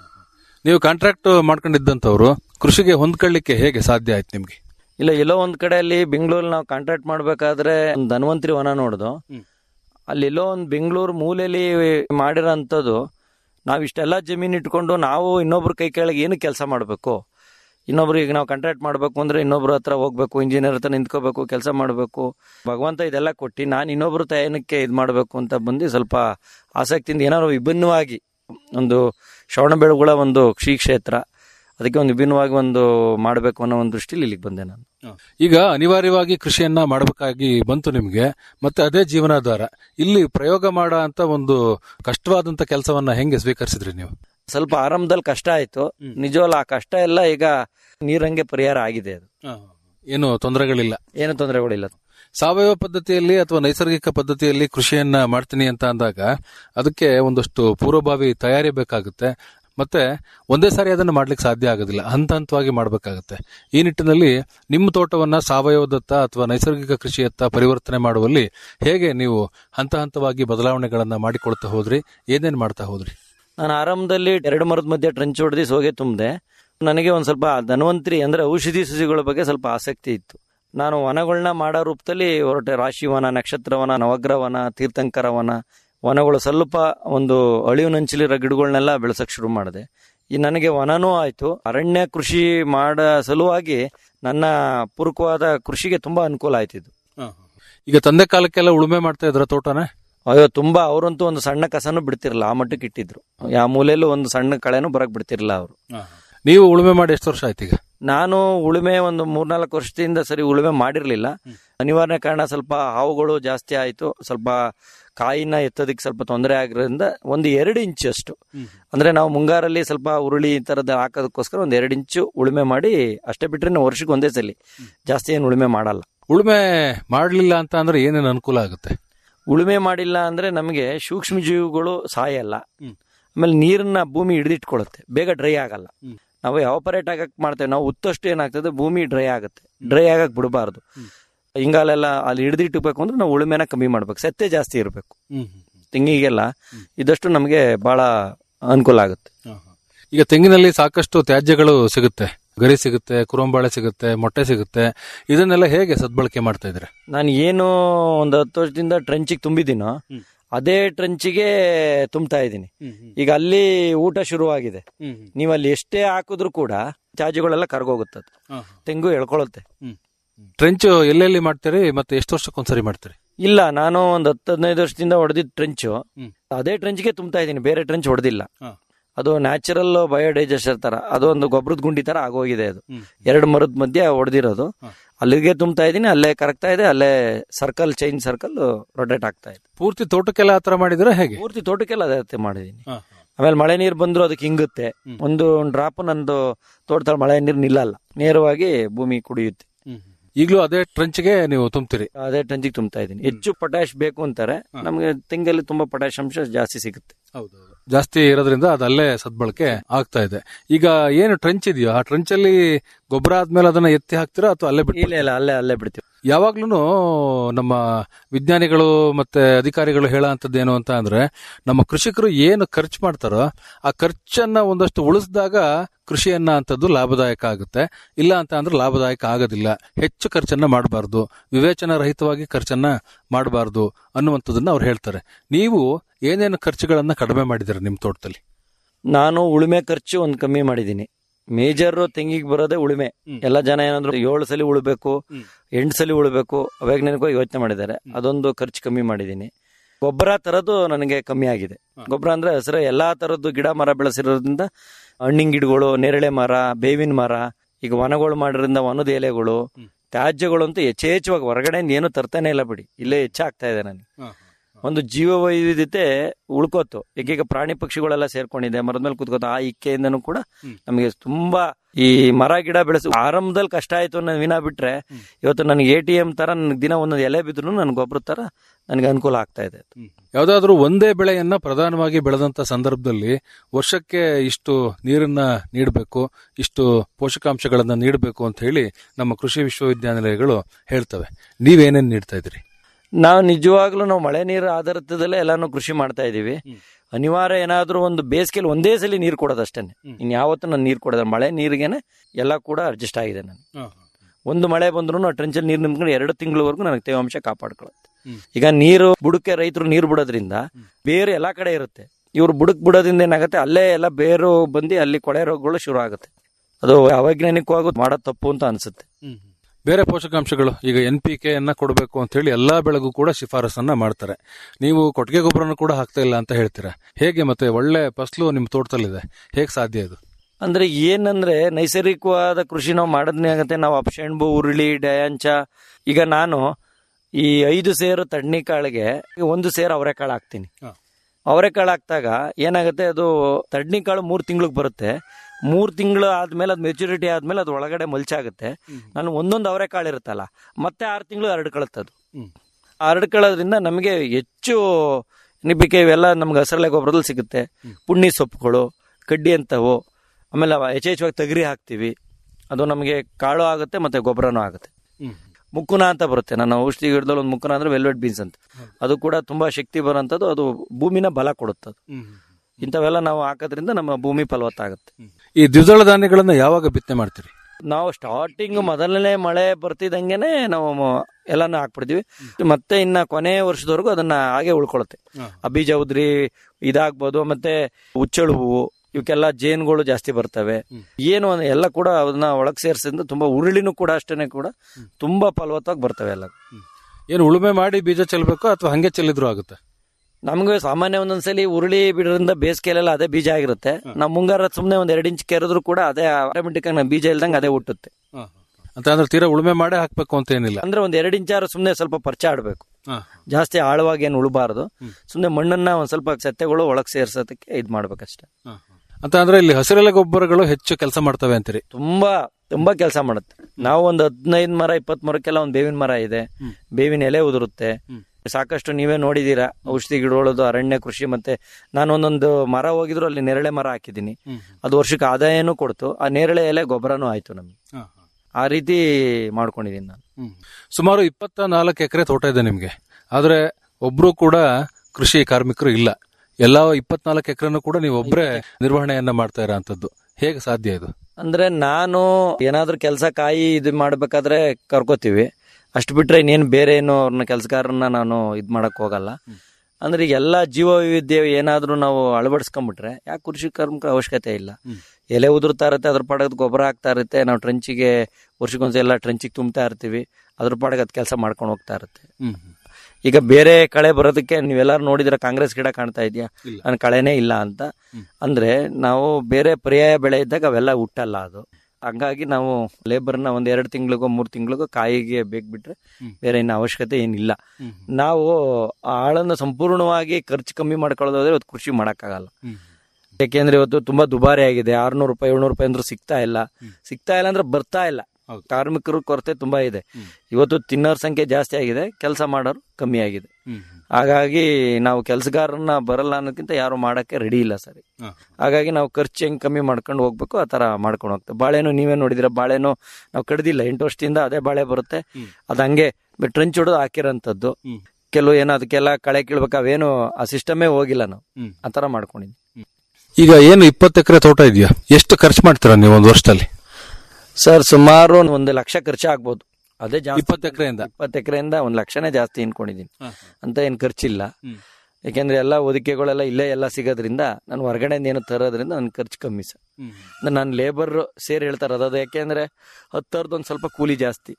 [SPEAKER 15] ನೀವು ಕಾಂಟ್ರಾಕ್ಟ್ ಮಾಡ್ಕೊಂಡಿದ್ದಂತವ್ರು ಕೃಷಿಗೆ ಹೊಂದ್ಕೊಳ್ಳಿಕ್ಕೆ ಹೇಗೆ ಸಾಧ್ಯ ಆಯ್ತು ನಿಮ್ಗೆ
[SPEAKER 16] ಇಲ್ಲ ಎಲ್ಲೋ ಒಂದ್ ಕಡೆಯಲ್ಲಿ ಬೆಂಗಳೂರಲ್ಲಿ ನಾವು ಕಾಂಟ್ರಾಕ್ಟ್ ಮಾಡ್ಬೇಕಾದ್ರೆ ಒಂದು ಧನ್ವಂತರಿ ವನ ನೋಡ್ದು ಅಲ್ಲಿ ಎಲ್ಲೋ ಒಂದು ಬೆಂಗಳೂರು ಮೂಲೆಯಲ್ಲಿ ಮಾಡಿರೋಂಥದ್ದು ನಾವು ಇಷ್ಟೆಲ್ಲ ಜಮೀನು ಇಟ್ಕೊಂಡು ನಾವು ಇನ್ನೊಬ್ರ ಕೈ ಕೆಳಗೆ ಏನು ಕೆಲಸ ಮಾಡಬೇಕು ಇನ್ನೊಬ್ರು ಈಗ ನಾವು ಕಾಂಟ್ರಾಕ್ಟ್ ಮಾಡಬೇಕು ಅಂದ್ರೆ ಇನ್ನೊಬ್ರ ಹತ್ರ ಹೋಗ್ಬೇಕು ಇಂಜಿನಿಯರ್ ಹತ್ರ ನಿಂತ್ಕೋಬೇಕು ಕೆಲಸ ಮಾಡಬೇಕು ಭಗವಂತ ಇದೆಲ್ಲ ಕೊಟ್ಟು ನಾನು ಇನ್ನೊಬ್ರ ತಯನಕ್ಕೆ ಇದು ಮಾಡಬೇಕು ಅಂತ ಬಂದು ಸ್ವಲ್ಪ ಆಸಕ್ತಿಯಿಂದ ಏನಾದ್ರು ವಿಭಿನ್ನವಾಗಿ ಒಂದು ಶ್ರವಣಬೆಳಗುಳ ಒಂದು ಕೃಷಿ ಕ್ಷೇತ್ರ ಅದಕ್ಕೆ ಒಂದು ವಿಭಿನ್ನವಾಗಿ ಒಂದು ಮಾಡಬೇಕು ಅನ್ನೋ ಒಂದು ದೃಷ್ಟಿಲಿ ಇಲ್ಲಿಗೆ ಬಂದೆ ನಾನು
[SPEAKER 15] ಈಗ ಅನಿವಾರ್ಯವಾಗಿ ಕೃಷಿಯನ್ನ ಮಾಡಬೇಕಾಗಿ ಬಂತು ನಿಮ್ಗೆ ಮತ್ತೆ ಅದೇ ಜೀವನಾಧಾರ ಇಲ್ಲಿ ಪ್ರಯೋಗ ಮಾಡೋ ಅಂತ ಒಂದು ಕಷ್ಟವಾದಂತ ಕೆಲಸವನ್ನ ಹೆಂಗೆ ಸ್ವೀಕರಿಸಿದ್ರಿ ನೀವು
[SPEAKER 16] ಸ್ವಲ್ಪ ಆರಂಭದಲ್ಲಿ ಕಷ್ಟ ಆಯ್ತು ನಿಜವಲ್ಲ ಆ ಕಷ್ಟ ಎಲ್ಲ ಈಗ ನೀರಂಗೆ ಪರಿಹಾರ ಆಗಿದೆ ಅದು
[SPEAKER 15] ಏನು ತೊಂದರೆಗಳಿಲ್ಲ
[SPEAKER 16] ಏನು ತೊಂದರೆಗಳಿಲ್ಲ
[SPEAKER 15] ಸಾವಯವ ಪದ್ಧತಿಯಲ್ಲಿ ಅಥವಾ ನೈಸರ್ಗಿಕ ಪದ್ಧತಿಯಲ್ಲಿ ಕೃಷಿಯನ್ನ ಮಾಡ್ತೀನಿ ಅಂತ ಅಂದಾಗ ಅದಕ್ಕೆ ಒಂದಷ್ಟು ಪೂರ್ವಭಾವಿ ತಯಾರಿ ಬೇಕಾಗುತ್ತೆ ಮತ್ತೆ ಒಂದೇ ಸಾರಿ ಅದನ್ನು ಮಾಡ್ಲಿಕ್ಕೆ ಸಾಧ್ಯ ಆಗೋದಿಲ್ಲ ಹಂತ ಹಂತವಾಗಿ ಮಾಡಬೇಕಾಗುತ್ತೆ ಈ ನಿಟ್ಟಿನಲ್ಲಿ ನಿಮ್ಮ ತೋಟವನ್ನ ಸಾವಯವದತ್ತ ಅಥವಾ ನೈಸರ್ಗಿಕ ಕೃಷಿಯತ್ತ ಪರಿವರ್ತನೆ ಮಾಡುವಲ್ಲಿ ಹೇಗೆ ನೀವು ಹಂತ ಹಂತವಾಗಿ ಬದಲಾವಣೆಗಳನ್ನ ಮಾಡಿಕೊಳ್ತಾ ಹೋದ್ರಿ ಏನೇನ್ ಮಾಡ್ತಾ ಹೋದ್ರಿ
[SPEAKER 16] ನಾನು ಆರಂಭದಲ್ಲಿ ಎರಡು ಮರದ ಮಧ್ಯೆ ಟ್ರಂಚ್ ಹೊಡೆದು ಸೋಗೆ ತುಂಬಿದೆ ನನಗೆ ಒಂದು ಸ್ವಲ್ಪ ಧನ್ವಂತರಿ ಅಂದ್ರೆ ಔಷಧಿ ಸಸಿಗಳ ಬಗ್ಗೆ ಸ್ವಲ್ಪ ಆಸಕ್ತಿ ಇತ್ತು ನಾನು ವನಗಳನ್ನ ಮಾಡೋ ರೂಪದಲ್ಲಿ ಹೊರಟೆ ರಾಶಿವನ ನಕ್ಷತ್ರವನ ನವಗ್ರವನ ತೀರ್ಥಂಕರ ವನ ವನಗಳು ಸ್ವಲ್ಪ ಒಂದು ಅಳಿವಿನಂಚಲಿರೋ ಗಿಡಗಳನ್ನೆಲ್ಲ ಬೆಳೆಸಕ್ ಶುರು ಮಾಡಿದೆ ಈ ನನಗೆ ವನನೂ ಆಯ್ತು ಅರಣ್ಯ ಕೃಷಿ ಮಾಡ ಸಲುವಾಗಿ ನನ್ನ ಪೂರಕವಾದ ಕೃಷಿಗೆ ತುಂಬಾ ಅನುಕೂಲ ಆಯ್ತಿದ್ದು
[SPEAKER 15] ಈಗ ತಂದೆ ಕಾಲಕ್ಕೆಲ್ಲ ಉಳುಮೆ ಮಾಡ್ತಾ ಇದ್ರ ತೋಟನ
[SPEAKER 16] ಅಯ್ಯೋ ತುಂಬಾ ಅವರಂತೂ ಒಂದು ಸಣ್ಣ ಕಸನು ಬಿಡ್ತಿರ್ಲಿಲ್ಲ ಆ ಮಟ್ಟಕ್ಕೆ ಇಟ್ಟಿದ್ರು ಯಾವ ಮೂಲೆಯಲ್ಲೂ ಒಂದು ಸಣ್ಣ ಕಳೆನೂ ಬರಕ್ ಬಿಡ್ತಿರ್ಲಿಲ್ಲ ಅವರು
[SPEAKER 15] ನೀವು ಉಳುಮೆ ಮಾಡಿ ಎಷ್ಟು ವರ್ಷ ಆಯ್ತು ಈಗ
[SPEAKER 16] ನಾನು ಉಳುಮೆ ಒಂದು ಮೂರ್ನಾಲ್ಕು ವರ್ಷದಿಂದ ಸರಿ ಉಳುಮೆ ಮಾಡಿರ್ಲಿಲ್ಲ ಅನಿವಾರ್ಯ ಕಾರಣ ಸ್ವಲ್ಪ ಹಾವುಗಳು ಜಾಸ್ತಿ ಆಯ್ತು ಸ್ವಲ್ಪ ಕಾಯಿನ ಎತ್ತೋದಕ್ಕೆ ಸ್ವಲ್ಪ ತೊಂದರೆ ಆಗಿರೋದ್ರಿಂದ ಒಂದು ಎರಡು ಇಂಚು ಅಷ್ಟು ಅಂದ್ರೆ ನಾವು ಮುಂಗಾರಲ್ಲಿ ಸ್ವಲ್ಪ ಉರುಳಿ ಈ ತರದ ಹಾಕೋದಕ್ಕೋಸ್ಕರ ಒಂದು ಎರಡು ಇಂಚು ಉಳುಮೆ ಮಾಡಿ ಅಷ್ಟೇ ಬಿಟ್ರೆ ನಾವು ವರ್ಷಕ್ಕೆ ಒಂದೇ ಸಲ ಜಾಸ್ತಿ ಏನು ಉಳುಮೆ ಮಾಡಲ್ಲ
[SPEAKER 15] ಉಳುಮೆ ಮಾಡ್ಲಿಲ್ಲ ಅಂತ ಅಂದ್ರೆ ಏನೇನು ಅನುಕೂಲ ಆಗುತ್ತೆ
[SPEAKER 16] ಉಳುಮೆ ಮಾಡಿಲ್ಲ ಅಂದ್ರೆ ನಮಗೆ ಸೂಕ್ಷ್ಮ ಜೀವಿಗಳು ಸಾಯಲ್ಲ ಆಮೇಲೆ ನೀರನ್ನ ಭೂಮಿ ಹಿಡಿದಿಟ್ಕೊಳ್ಳುತ್ತೆ ಬೇಗ ಡ್ರೈ ಆಗಲ್ಲ ನಾವು ಎವಾಪರೇಟ್ ಆಗಕ್ ಮಾಡ್ತೇವೆ ನಾವು ಉತ್ತಷ್ಟು ಏನಾಗ್ತದೆ ಭೂಮಿ ಡ್ರೈ ಆಗುತ್ತೆ ಡ್ರೈ ಆಗಕ್ ಬಿಡಬಾರ್ದು ಹಿಂಗಾಲೆಲ್ಲ ಅಲ್ಲಿ ಹಿಡಿದಿಟ್ಬೇಕು ಅಂದ್ರೆ ನಾವು ಉಳುಮೆನ ಕಮ್ಮಿ ಮಾಡ್ಬೇಕು ಸತ್ತೆ ಜಾಸ್ತಿ ಇರಬೇಕು ತೆಂಗಿಗೆಲ್ಲ ಇದಷ್ಟು ನಮಗೆ ಬಹಳ ಅನುಕೂಲ ಆಗುತ್ತೆ
[SPEAKER 15] ಈಗ ತೆಂಗಿನಲ್ಲಿ ಸಾಕಷ್ಟು ತ್ಯಾಜ್ಯಗಳು ಸಿಗುತ್ತೆ ಗರಿ ಸಿಗುತ್ತೆ ಕುರಂಬಾಳೆ ಸಿಗುತ್ತೆ ಮೊಟ್ಟೆ ಸಿಗುತ್ತೆ ಇದನ್ನೆಲ್ಲ ಹೇಗೆ ಸದ್ಬಳಕೆ ಮಾಡ್ತಾ ಇದ್ರೆ
[SPEAKER 16] ನಾನು ಏನು ಒಂದು ಹತ್ತು ವರ್ಷದಿಂದ ಟ್ರಂಚಿಗೆ ತುಂಬಿದ್ದೀನೋ ಅದೇ ಟ್ರಂಚಿಗೆ ತುಂಬ್ತಾ ಇದ್ದೀನಿ ಈಗ ಅಲ್ಲಿ ಊಟ ಶುರುವಾಗಿದೆ ನೀವು ಅಲ್ಲಿ ಎಷ್ಟೇ ಹಾಕಿದ್ರು ಕೂಡ ತ್ಯಾಜ್ಯಗಳೆಲ್ಲ ಕರ್ಗೋಗುತ್ತೆ ಅದು. ತೆಂಗು ಎಳ್ಕೊಳ್ಳುತ್ತೆ
[SPEAKER 15] ಟ್ರೆಂಚ್ ಎಲ್ಲೆಲ್ಲಿ ಮಾಡ್ತೀರಿ ಮತ್ತೆ ಎಷ್ಟು ವರ್ಷಕ್ಕೊಂದ್ಸರಿ ಮಾಡ್ತೀರಿ
[SPEAKER 16] ಇಲ್ಲ ನಾನು ಒಂದು ಹತ್ತು ಹದಿನೈದು ವರ್ಷದಿಂದ ಹೊಡೆದಿದ್ದ ಟ್ರೆಂಚು ಅದೇ ಟ್ರೆಂಚ್ಗೆ ತುಂಬ್ತಾ ಇದ್ದೀನಿ ಬೇರೆ ಟ್ರೆಂಚ್ ಹೊಡೆದಿಲ್ಲ ಅದು ನ್ಯಾಚುರಲ್ ಬಯೋಡೈಜೆಸ್ಟರ್ ತರ ಅದು ಒಂದು ಗೊಬ್ಬರದ ಗುಂಡಿ ತರ ಆಗೋಗಿದೆ ಅದು ಎರಡು ಮರದ ಮಧ್ಯೆ ಹೊಡೆದಿರೋದು ಅಲ್ಲಿಗೆ ತುಂಬ್ತಾ ಇದ್ದೀನಿ ಅಲ್ಲೇ ಕರಗ್ತಾ ಇದೆ ಅಲ್ಲೇ ಸರ್ಕಲ್ ಚೈನ್ ಸರ್ಕಲ್ ರೊಟೇಟ್ ಆಗ್ತಾ ಇದೆ
[SPEAKER 15] ಪೂರ್ತಿ ತೋಟಕ್ಕೆಲ್ಲ ಆತರ ಮಾಡಿದ್ರೆ ಹೇಗೆ
[SPEAKER 16] ಪೂರ್ತಿ ತೋಟಕ್ಕೆಲ್ಲ ಅದೇ ರೀತಿ ಮಾಡಿದ್ದೀನಿ ಆಮೇಲೆ ಮಳೆ ನೀರು ಬಂದ್ರು ಅದಕ್ಕೆ ಹಿಂಗುತ್ತೆ ಒಂದು ಡ್ರಾಪ್ ನಂದು ತೋಟದಲ್ಲಿ ಮಳೆ ನೀರು ನಿಲ್ಲಲ್ಲ ನೇರವಾಗಿ ಭೂಮಿ ಕುಡಿಯುತ್ತೆ
[SPEAKER 15] ಈಗಲೂ ಅದೇ ಟ್ರೆಂಚ್ಗೆ ನೀವು ತುಂಬ್ತೀರಿ
[SPEAKER 16] ಅದೇ ಟಂಚಿಗೆ ತುಂಬ್ತಾ ಇದ್ದೀನಿ ಹೆಚ್ಚು ಪೊಟ್ಯಾಶ್ ಬೇಕು ಅಂತಾರೆ ನಮಗೆ ತೆಂಗಲ್ಲಿ ತುಂಬಾ ಪೊಟ್ಯಾಶ್ ಅಂಶ ಜಾಸ್ತಿ ಸಿಗುತ್ತೆ
[SPEAKER 15] ಜಾಸ್ತಿ ಇರೋದ್ರಿಂದ ಅದು ಅಲ್ಲೇ ಸದ್ಬಳಕೆ ಆಗ್ತಾ ಇದೆ ಈಗ ಏನು ಟ್ರೆಂಚ್ ಇದೆಯೋ ಆ ಟ್ರೆಂಚ್ ಅಲ್ಲಿ ಗೊಬ್ಬರ ಆದ್ಮೇಲೆ ಅದನ್ನ ಎತ್ತಿ ಹಾಕ್ತೀರಾ ಅಥವಾ ಅಲ್ಲೇ ಬಿಟ್ಟು
[SPEAKER 16] ಇಲ್ಲ ಇಲ್ಲ ಅಲ್ಲೇ ಅಲ್ಲೇ ಬಿಡ್ತೀವಿ
[SPEAKER 15] ಯಾವಾಗ್ಲೂ ನಮ್ಮ ವಿಜ್ಞಾನಿಗಳು ಮತ್ತೆ ಅಧಿಕಾರಿಗಳು ಹೇಳೋಂಥದ್ದು ಏನು ಅಂತ ಅಂದ್ರೆ ನಮ್ಮ ಕೃಷಿಕರು ಏನು ಖರ್ಚು ಮಾಡ್ತಾರೋ ಆ ಖರ್ಚನ್ನ ಒಂದಷ್ಟು ಉಳಿಸಿದಾಗ ಕೃಷಿಯನ್ನ ಅಂತದ್ದು ಲಾಭದಾಯಕ ಆಗುತ್ತೆ ಇಲ್ಲ ಅಂತ ಅಂದ್ರೆ ಲಾಭದಾಯಕ ಆಗೋದಿಲ್ಲ ಹೆಚ್ಚು ಖರ್ಚನ್ನ ಮಾಡಬಾರ್ದು ವಿವೇಚನ ರಹಿತವಾಗಿ ಖರ್ಚನ್ನ ಮಾಡಬಾರ್ದು ಅನ್ನುವಂಥದ್ದನ್ನ ಅವ್ರು ಹೇಳ್ತಾರೆ ನೀವು ಏನೇನು ಖರ್ಚುಗಳನ್ನ ಕಡಿಮೆ ಮಾಡಿದ್ದೀರಾ ನಿಮ್ಮ ತೋಟದಲ್ಲಿ
[SPEAKER 16] ನಾನು ಉಳುಮೆ ಖರ್ಚು ಒಂದು ಕಮ್ಮಿ ಮಾಡಿದ್ದೀನಿ ಮೇಜರ್ ತೆಂಗಿಗೆ ಬರೋದೇ ಉಳುಮೆ ಎಲ್ಲ ಜನ ಏನಾದ್ರು ಏಳು ಸಲ ಉಳ್ಬೇಕು ಎಂಟು ಸಲ ಉಳ್ಬೇಕು ವೈಜ್ಞಾನಿಕವಾಗಿ ಯೋಚನೆ ಮಾಡಿದ್ದಾರೆ ಅದೊಂದು ಖರ್ಚು ಕಮ್ಮಿ ಮಾಡಿದ್ದೀನಿ ಗೊಬ್ಬರ ತರದು ನನಗೆ ಕಮ್ಮಿ ಆಗಿದೆ ಗೊಬ್ಬರ ಅಂದ್ರೆ ಹೆಸರು ಎಲ್ಲಾ ತರದ್ದು ಗಿಡ ಮರ ಬೆಳೆಸಿರೋದ್ರಿಂದ ಹಣ್ಣಿನ ಗಿಡಗಳು ನೇರಳೆ ಮರ ಬೇವಿನ ಮರ ಈಗ ವನಗಳು ಮಾಡಿರೋದ್ರಿಂದ ವನದ ಎಲೆಗಳು ತ್ಯಾಜ್ಯಗಳು ಅಂತೂ ಯಥೇಚ್ಛವಾಗಿ ಹೊರಗಡೆಯಿಂದ ಏನು ತರ್ತಾನೆ ಇಲ್ಲ ಬಿಡಿ ಇಲ್ಲೇ ಹೆಚ್ಚಾಗ್ತಾ ಇದೆ ನನಗೆ ಒಂದು ಜೀವ ವೈವಿಧ್ಯತೆ ಉಳ್ಕೋತು ಈಗೀಗ ಪ್ರಾಣಿ ಪಕ್ಷಿಗಳೆಲ್ಲ ಸೇರ್ಕೊಂಡಿದೆ ಮರದ ಮೇಲೆ ಕುತ್ಕೋತ ಆ ಇಕ್ಕೆಯಿಂದನೂ ಕೂಡ ನಮಗೆ ತುಂಬಾ ಈ ಮರ ಗಿಡ ಬೆಳೆಸ ಆರಂಭದಲ್ಲಿ ಕಷ್ಟ ಆಯ್ತು ಅನ್ನೋ ವಿನ ಬಿಟ್ರೆ ಇವತ್ತು ನನಗೆ ಎ ಟಿ ಎಂ ತರ ನನಗೆ ದಿನ ಒಂದೊಂದು ಎಲೆ ಬಿದ್ರು ನನ್ ಗೊಬ್ಬರ ತರ ನನಗೆ ಅನುಕೂಲ ಆಗ್ತಾ ಇದೆ
[SPEAKER 15] ಯಾವ್ದಾದ್ರೂ ಒಂದೇ ಬೆಳೆಯನ್ನ ಪ್ರಧಾನವಾಗಿ ಬೆಳೆದಂತ ಸಂದರ್ಭದಲ್ಲಿ ವರ್ಷಕ್ಕೆ ಇಷ್ಟು ನೀರನ್ನ ನೀಡಬೇಕು ಇಷ್ಟು ಪೋಷಕಾಂಶಗಳನ್ನ ನೀಡಬೇಕು ಅಂತ ಹೇಳಿ ನಮ್ಮ ಕೃಷಿ ವಿಶ್ವವಿದ್ಯಾನಿಲಯಗಳು ಹೇಳ್ತವೆ ನೀವೇನೇನ್ ನೀಡ್ತಾ ಇದ್ರಿ
[SPEAKER 16] ನಾವು ನಿಜವಾಗ್ಲೂ ನಾವು ಮಳೆ ನೀರು ಆಧಾರಿತದಲ್ಲೇ ಎಲ್ಲಾನು ಕೃಷಿ ಮಾಡ್ತಾ ಇದೀವಿ ಅನಿವಾರ್ಯ ಏನಾದ್ರೂ ಒಂದು ಬೇಸಿಗೆಲಿ ಒಂದೇ ಸಲ ನೀರು ಕೊಡೋದಷ್ಟೇನೆ ಇನ್ ಯಾವತ್ತೂ ನಾನು ನೀರು ಕೊಡೋದ ಮಳೆ ನೀರಿಗೆನೆ ಎಲ್ಲ ಕೂಡ ಅಡ್ಜಸ್ಟ್ ಆಗಿದೆ ನಾನು ಒಂದು ಮಳೆ ಬಂದ್ರು ನಾವು ಟ್ರೆಂಚಲ್ಲಿ ನೀರು ನಿಂತ್ಕೊಂಡು ಎರಡು ತಿಂಗಳವರೆಗೂ ನನಗೆ ತೇವಾಂಶ ಕಾಪಾಡ್ಕೊಳ್ಳುತ್ತೆ ಈಗ ನೀರು ಬುಡಕ್ಕೆ ರೈತರು ನೀರು ಬಿಡೋದ್ರಿಂದ ಬೇರೆ ಎಲ್ಲಾ ಕಡೆ ಇರುತ್ತೆ ಇವ್ರು ಬುಡಕ್ ಬಿಡೋದ್ರಿಂದ ಏನಾಗುತ್ತೆ ಅಲ್ಲೇ ಎಲ್ಲ ಬೇರು ಬಂದು ಅಲ್ಲಿ ಕೊಳೆ ರೋಗಗಳು ಶುರು ಆಗುತ್ತೆ ಅದು ಅವೈಜ್ಞಾನಿಕವಾಗಿ ಮಾಡೋದು ತಪ್ಪು ಅಂತ ಅನ್ಸುತ್ತೆ
[SPEAKER 15] ಬೇರೆ ಪೋಷಕಾಂಶಗಳು ಈಗ ಎನ್ ಪಿ ಕೆ ಅನ್ನ ಕೊಡಬೇಕು ಅಂತ ಹೇಳಿ ಎಲ್ಲಾ ಬೆಳೆಗೂ ಕೂಡ ಶಿಫಾರಸನ್ನ ಮಾಡ್ತಾರೆ ನೀವು ಕೊಟ್ಟಿಗೆ ಗೊಬ್ಬರನ ಕೂಡ ಹಾಕ್ತಾ ಇಲ್ಲ ಅಂತ ಹೇಳ್ತೀರಾ ಹೇಗೆ ಮತ್ತೆ ಒಳ್ಳೆ ಫಸಲು ನಿಮ್ ತೋಟದಲ್ಲಿದೆ ಹೇಗೆ ಸಾಧ್ಯ ಇದು
[SPEAKER 16] ಅಂದ್ರೆ ಏನಂದ್ರೆ ನೈಸರ್ಗಿಕವಾದ ಕೃಷಿ ನಾವು ಮಾಡೋದ್ನೇ ಆಗತ್ತೆ ನಾವು ಅಪಶೆಣ್ಬು ಉರುಳಿ ಡಯಾಂಚ ಈಗ ನಾನು ಈ ಐದು ಸೇರು ತಡ್ನಿಕಾಳಿಗೆ ಒಂದು ಸೇರು ಅವರೆಕಾಳು ಹಾಕ್ತೀನಿ ಅವರೆಕಾಳು ಹಾಕ್ದಾಗ ಏನಾಗುತ್ತೆ ಅದು ತಡ್ನಿಕಾಳು ಮೂರ್ ತಿಂಗಳಿಗೆ ಬರುತ್ತೆ ಮೂರ್ ತಿಂಗಳು ಆದ್ಮೇಲೆ ಅದು ಮೆಚುರಿಟಿ ಆದ್ಮೇಲೆ ಅದು ಒಳಗಡೆ ಮಲ್ಚಾಗುತ್ತೆ ನಾನು ಒಂದೊಂದು ಅವರೆಕಾಳು ಇರುತ್ತಲ್ಲ ಮತ್ತೆ ಆರು ತಿಂಗಳು ಹರಡ್ಕೊಳುತ್ತೆ ಅದು ಹರಡ್ಕೊಳ್ಳೋದ್ರಿಂದ ನಮಗೆ ಹೆಚ್ಚು ನಿಬ್ಬಿಕೆ ಇವೆಲ್ಲ ನಮ್ಗೆ ಹಸರಳೆ ಗೊಬ್ಬರದಲ್ಲಿ ಸಿಗುತ್ತೆ ಪುಣ್ಣಿ ಸೊಪ್ಪುಗಳು ಕಡ್ಡಿ ಅಂತವು ಆಮೇಲೆ ಅವ ಯಥೇಚ್ಛವಾಗಿ ತಗರಿ ಹಾಕ್ತಿವಿ ಅದು ನಮಗೆ ಕಾಳು ಆಗುತ್ತೆ ಮತ್ತೆ ಗೊಬ್ಬರನೂ ಆಗುತ್ತೆ ಮುಕ್ಕುನ ಅಂತ ಬರುತ್ತೆ ನನ್ನ ಔಷಧಿ ಗಿಡದಲ್ಲಿ ಒಂದು ಮುಕ್ಕುನ ಅಂದ್ರೆ ವೆಲ್ವೆಟ್ ಬೀನ್ಸ್ ಅಂತ ಅದು ಕೂಡ ತುಂಬಾ ಶಕ್ತಿ ಬರೋಂಥದ್ದು ಅದು ಭೂಮಿನ ಬಲ ಕೊಡುತ್ತೆ ಅದು ಇಂಥವೆಲ್ಲ ನಾವು ಹಾಕೋದ್ರಿಂದ ನಮ್ಮ ಭೂಮಿ ಫಲವತ್ತಾಗುತ್ತೆ
[SPEAKER 15] ಈ ದ್ವಿದಳ ಧಾನ್ಯಗಳನ್ನ ಯಾವಾಗ ಬಿತ್ತನೆ ಮಾಡ್ತೀರಿ
[SPEAKER 16] ನಾವು ಸ್ಟಾರ್ಟಿಂಗ್ ಮೊದಲನೇ ಮಳೆ ಬರ್ತಿದಂಗೆನೆ ನಾವು ಮ- ಎಲ್ಲಾನು ಹಾಕ್ಬಿಡ್ತೀವಿ ಮತ್ತೆ ಇನ್ನ ಕೊನೆ ವರ್ಷದವರೆಗೂ ಅದನ್ನ ಹಾಗೆ ಉಳ್ಕೊಳುತ್ತೆ ಆ ಬೀಜ ಉದ್ರಿ ಇದಾಗ್ಬೋದು ಮತ್ತೆ ಹುಚ್ಚಳು ಹೂವು ಇವಕ್ಕೆಲ್ಲ ಜೇನುಗಳು ಜಾಸ್ತಿ ಬರ್ತವೆ ಏನು ಅಂದ್ರೆ ಎಲ್ಲ ಕೂಡ ಅದನ್ನ ಒಳಗ್ ಸೇರ್ಸಿದ್ರೆ ತುಂಬಾ ಉರುಳಿನೂ ಕೂಡ ಅಷ್ಟೇನೆ ಕೂಡ ತುಂಬಾ ಫಲವತ್ತಾಗಿ ಬರ್ತವೆ ಎಲ್ಲ
[SPEAKER 15] ಏನು ಉಳುಮೆ ಮಾಡಿ ಬೀಜ ಚೆಲ್ಬೇಕು ಅಥವಾ ಹಂಗೆ ಚೆಲ್ಲಿದ್ರು ಆಗುತ್ತೆ
[SPEAKER 16] ನಮ್ಗೆ ಸಾಮಾನ್ಯ ಒಂದೊಂದ್ಸಲಿ ಉರುಳಿ ಬಿಡೋದ್ರಿಂದ ಬೇಸಿಗೆಲೆಲ್ಲ ಅದೇ ಬೀಜ ಆಗಿರುತ್ತೆ ನಾವು ಮುಂಗಾರ ಸುಮ್ನೆ ಒಂದ್ ಎರಡ್ ಇಂಚ್ ಕೆರೆದ್ರು ಕೂಡ ಅದೇ ಆಟೋಮೆಟಿಕ್ ಆಗಿ ಬೀಜ ಇಲ್ದಂಗೆ ಅದೇ ಹುಟ್ಟುತ್ತೆ
[SPEAKER 15] ಅಂತ ಅಂದ್ರೆ ತೀರಾ ಉಳುಮೆ ಮಾಡೇ ಹಾಕ್ಬೇಕು ಅಂತ ಏನಿಲ್ಲ
[SPEAKER 16] ಅಂದ್ರೆ ಒಂದ್ ಎರಡ್ ಇಂಚಾರು ಸುಮ್ನೆ ಸ್ವಲ್ಪ ಪರಿಚಯ ಆಡ್ಬೇಕು ಜಾಸ್ತಿ ಆಳವಾಗಿ ಏನು ಉಳಬಾರದು ಸುಮ್ನೆ ಮಣ್ಣನ್ನ ಒಂದ್ ಸ್ವಲ್ಪ ಸತ್ಯಗಳು ಒಳಗ್ ಸೇರ್ಸೋದಕ್ಕೆ ಇದ್ ಮಾಡ್ಬೇಕಷ್ಟೇ
[SPEAKER 15] ಅಂತ ಅಂದ್ರೆ ಇಲ್ಲಿ ಹಸಿರೆಲೆ ಗೊಬ್ಬರಗಳು ಹೆಚ್ಚು ಕೆಲಸ ಮಾಡ್ತವೆ ಅಂತೀರಿ
[SPEAKER 16] ತುಂಬಾ ತುಂಬಾ ಕೆಲಸ ಮಾಡುತ್ತೆ ನಾವು ಒಂದ್ ಹದಿನೈದು ಮರ ಇಪ್ಪತ್ ಮರಕ್ಕೆಲ್ಲ ಒಂದ್ ಬೇವಿನ ಮರ ಇದೆ ಬೇವಿನ ಎಲೆ ಉದುರುತ್ತೆ ಸಾಕಷ್ಟು ನೀವೇ ನೋಡಿದೀರಾ ಔಷಧಿ ಗಿಡಗಳದು ಅರಣ್ಯ ಕೃಷಿ ಮತ್ತೆ ನಾನು ಒಂದೊಂದು ಮರ ಹೋಗಿದ್ರು ಅಲ್ಲಿ ನೇರಳೆ ಮರ ಹಾಕಿದ್ದೀನಿ ಅದು ವರ್ಷಕ್ಕೆ ಆದಾಯನೂ ಕೊಡ್ತು ಆ ನೇರಳೆ ಎಲೆ ಗೊಬ್ಬರನೂ ಆಯ್ತು ನಮ್ಗೆ ಆ ರೀತಿ ಮಾಡ್ಕೊಂಡಿದ್ದೀನಿ ನಾನು
[SPEAKER 15] ಸುಮಾರು ಇಪ್ಪತ್ತ ನಾಲ್ಕು ಎಕರೆ ತೋಟ ಇದೆ ನಿಮ್ಗೆ ಆದ್ರೆ ಒಬ್ರು ಕೂಡ ಕೃಷಿ ಕಾರ್ಮಿಕರು ಇಲ್ಲ ಎಲ್ಲಾ ಇಪ್ಪತ್ನಾಲ್ಕು ಎಕರೆನೂ ಕೂಡ ನೀವು ಒಬ್ಬರೇ ನಿರ್ವಹಣೆಯನ್ನ ಮಾಡ್ತಾ ಇರೋಂಥದ್ದು ಹೇಗೆ ಸಾಧ್ಯ ಇದು
[SPEAKER 16] ಅಂದ್ರೆ ನಾನು ಏನಾದ್ರೂ ಕೆಲಸ ಕಾಯಿ ಇದು ಮಾಡ್ಬೇಕಾದ್ರೆ ಕರ್ಕೋತೀವಿ ಅಷ್ಟು ಬಿಟ್ರೆ ಇನ್ನೇನು ಬೇರೆ ಏನು ಅವ್ರನ್ನ ಕೆಲಸಗಾರನ್ನ ನಾನು ಇದು ಮಾಡಕ್ ಹೋಗಲ್ಲ ಅಂದ್ರೆ ಈಗ ಎಲ್ಲ ಜೀವ ವೈವಿಧ್ಯ ಏನಾದ್ರೂ ನಾವು ಅಳವಡಿಸ್ಕೊಂಡ್ಬಿಟ್ರೆ ಯಾಕೆ ಕೃಷಿ ಕಾರ್ಮಿಕರ ಅವಶ್ಯಕತೆ ಇಲ್ಲ ಎಲೆ ಉದುರ್ತಾ ಇರುತ್ತೆ ಅದ್ರ ಪಾಡಗದ ಗೊಬ್ಬರ ಹಾಕ್ತಾ ಇರುತ್ತೆ ನಾವು ಟ್ರಂಚಿಗೆ ವರ್ಷಕ್ಕೊಂದ್ಸಲ ಎಲ್ಲ ಟ್ರಂಚಿಗೆ ತುಂಬ್ತಾ ಇರ್ತೀವಿ ಅದ್ರ ಪಾಡಗ ಅದ್ ಕೆಲಸ ಮಾಡ್ಕೊಂಡು ಹೋಗ್ತಾ ಇರುತ್ತೆ ಈಗ ಬೇರೆ ಕಳೆ ಬರೋದಕ್ಕೆ ನೀವೆಲ್ಲರೂ ನೋಡಿದ್ರೆ ಕಾಂಗ್ರೆಸ್ ಗಿಡ ಕಾಣ್ತಾ ಇದೆಯಾ ನನ್ ಕಳೆನೇ ಇಲ್ಲ ಅಂತ ಅಂದ್ರೆ ನಾವು ಬೇರೆ ಪರ್ಯಾಯ ಬೆಳೆ ಇದ್ದಾಗ ಅವೆಲ್ಲ ಹುಟ್ಟಲ್ಲ ಅದು ಹಂಗಾಗಿ ನಾವು ಲೇಬರ್ನ ಒಂದ್ ಎರಡು ತಿಂಗಳಿಗೋ ಮೂರ್ ತಿಂಗಳಿಗೋ ಕಾಯಿಗೆ ಬೇಕ್ ಬಿಟ್ರೆ ಬೇರೆ ಇನ್ನು ಅವಶ್ಯಕತೆ ಏನಿಲ್ಲ ನಾವು ಆ ಆಳನ್ನು ಸಂಪೂರ್ಣವಾಗಿ ಖರ್ಚು ಕಮ್ಮಿ ಮಾಡ್ಕೊಳ್ಳೋದಾದ್ರೆ ಇವತ್ತು ಕೃಷಿ ಮಾಡಕ್ಕಾಗಲ್ಲ ಯಾಕೆಂದ್ರೆ ಇವತ್ತು ತುಂಬಾ ದುಬಾರಿ ಆಗಿದೆ ಆರ್ನೂರು ರೂಪಾಯಿ ಏಳ್ನೂರು ರೂಪಾಯಿ ಅಂದ್ರೂ ಸಿಗ್ತಾ ಇಲ್ಲ ಸಿಗ್ತಾ ಇಲ್ಲ ಅಂದ್ರೆ ಬರ್ತಾ ಇಲ್ಲ ಕಾರ್ಮಿಕರ ಕೊರತೆ ತುಂಬಾ ಇದೆ ಇವತ್ತು ತಿನ್ನೋರ್ ಸಂಖ್ಯೆ ಜಾಸ್ತಿ ಆಗಿದೆ ಕೆಲಸ ಮಾಡೋರು ಕಮ್ಮಿ ಆಗಿದೆ ಹಾಗಾಗಿ ನಾವು ಕೆಲಸಗಾರನ್ನ ಬರಲ್ಲ ಅನ್ನೋದಕ್ಕಿಂತ ಯಾರು ಮಾಡಕ್ಕೆ ರೆಡಿ ಇಲ್ಲ ಸರಿ ಹಾಗಾಗಿ ನಾವು ಖರ್ಚು ಹೆಂಗ್ ಕಮ್ಮಿ ಮಾಡ್ಕೊಂಡು ಹೋಗ್ಬೇಕು ಆ ತರ ಮಾಡ್ಕೊಂಡು ಹೋಗ್ತೇವೆ ಬಾಳೆನು ನೀವೇ ನೋಡಿದಿರ ಬಾಳೆನು ನಾವು ಕಡ್ದಿಲ್ಲ ಎಂಟು ವರ್ಷದಿಂದ ಅದೇ ಬಾಳೆ ಬರುತ್ತೆ ಅದ್ ಹಂಗೆ ಟ್ರೆಂಚ್ ಹೊಡೆದು ಹಾಕಿರೋಂಥದ್ದು ಕೆಲವು ಏನೋ ಅದಕ್ಕೆಲ್ಲ ಕಳೆ ಕೀಳ್ಬೇಕು ಅವೇನು ಆ ಸಿಸ್ಟಮೇ ಹೋಗಿಲ್ಲ ನಾವು ಆ ತರ ಮಾಡ್ಕೊಂಡಿದ್ವಿ
[SPEAKER 15] ಈಗ ಏನು ಇಪ್ಪತ್ತು ಎಕರೆ ತೋಟ ಇದೆಯಾ ಎಷ್ಟು ಖರ್ಚು ಮಾಡ್ತೀರಾ ನೀವು ಒಂದು ವರ್ಷದಲ್ಲಿ
[SPEAKER 16] ಸರ್ ಸುಮಾರು ಒಂದು ಲಕ್ಷ ಖರ್ಚು ಆಗ್ಬೋದು ಅದೇ ಜಾಸ್ತಿ
[SPEAKER 15] ಇಪ್ಪತ್ತು ಎಕರೆಯಿಂದ
[SPEAKER 16] ಇಪ್ಪತ್ತು ಎಕರೆಯಿಂದ ಒಂದ್ ಲಕ್ಷನೇ ಜಾಸ್ತಿ ಇನ್ಕೊಂಡಿದೀನಿ ಅಂತ ಏನ್ ಖರ್ಚಿಲ್ಲ ಯಾಕೆಂದ್ರೆ ಎಲ್ಲ ಒದಿಕೆಗಳೆಲ್ಲ ಇಲ್ಲೇ ಎಲ್ಲ ಸಿಗೋದ್ರಿಂದ ನಾನು ಹೊರಗಡೆಯಿಂದ ಏನು ತರೋದ್ರಿಂದ ನನ್ ಖರ್ಚು ಕಮ್ಮಿ ಸರ್ ನಾನು ಲೇಬರ್ ಸೇರಿ ಹೇಳ್ತಾರೆ ಅದು ಯಾಕೆಂದ್ರೆ ಹತ್ತರದ್ದು ಒಂದ್ ಸ್ವಲ್ಪ ಕೂಲಿ ಜಾಸ್ತಿ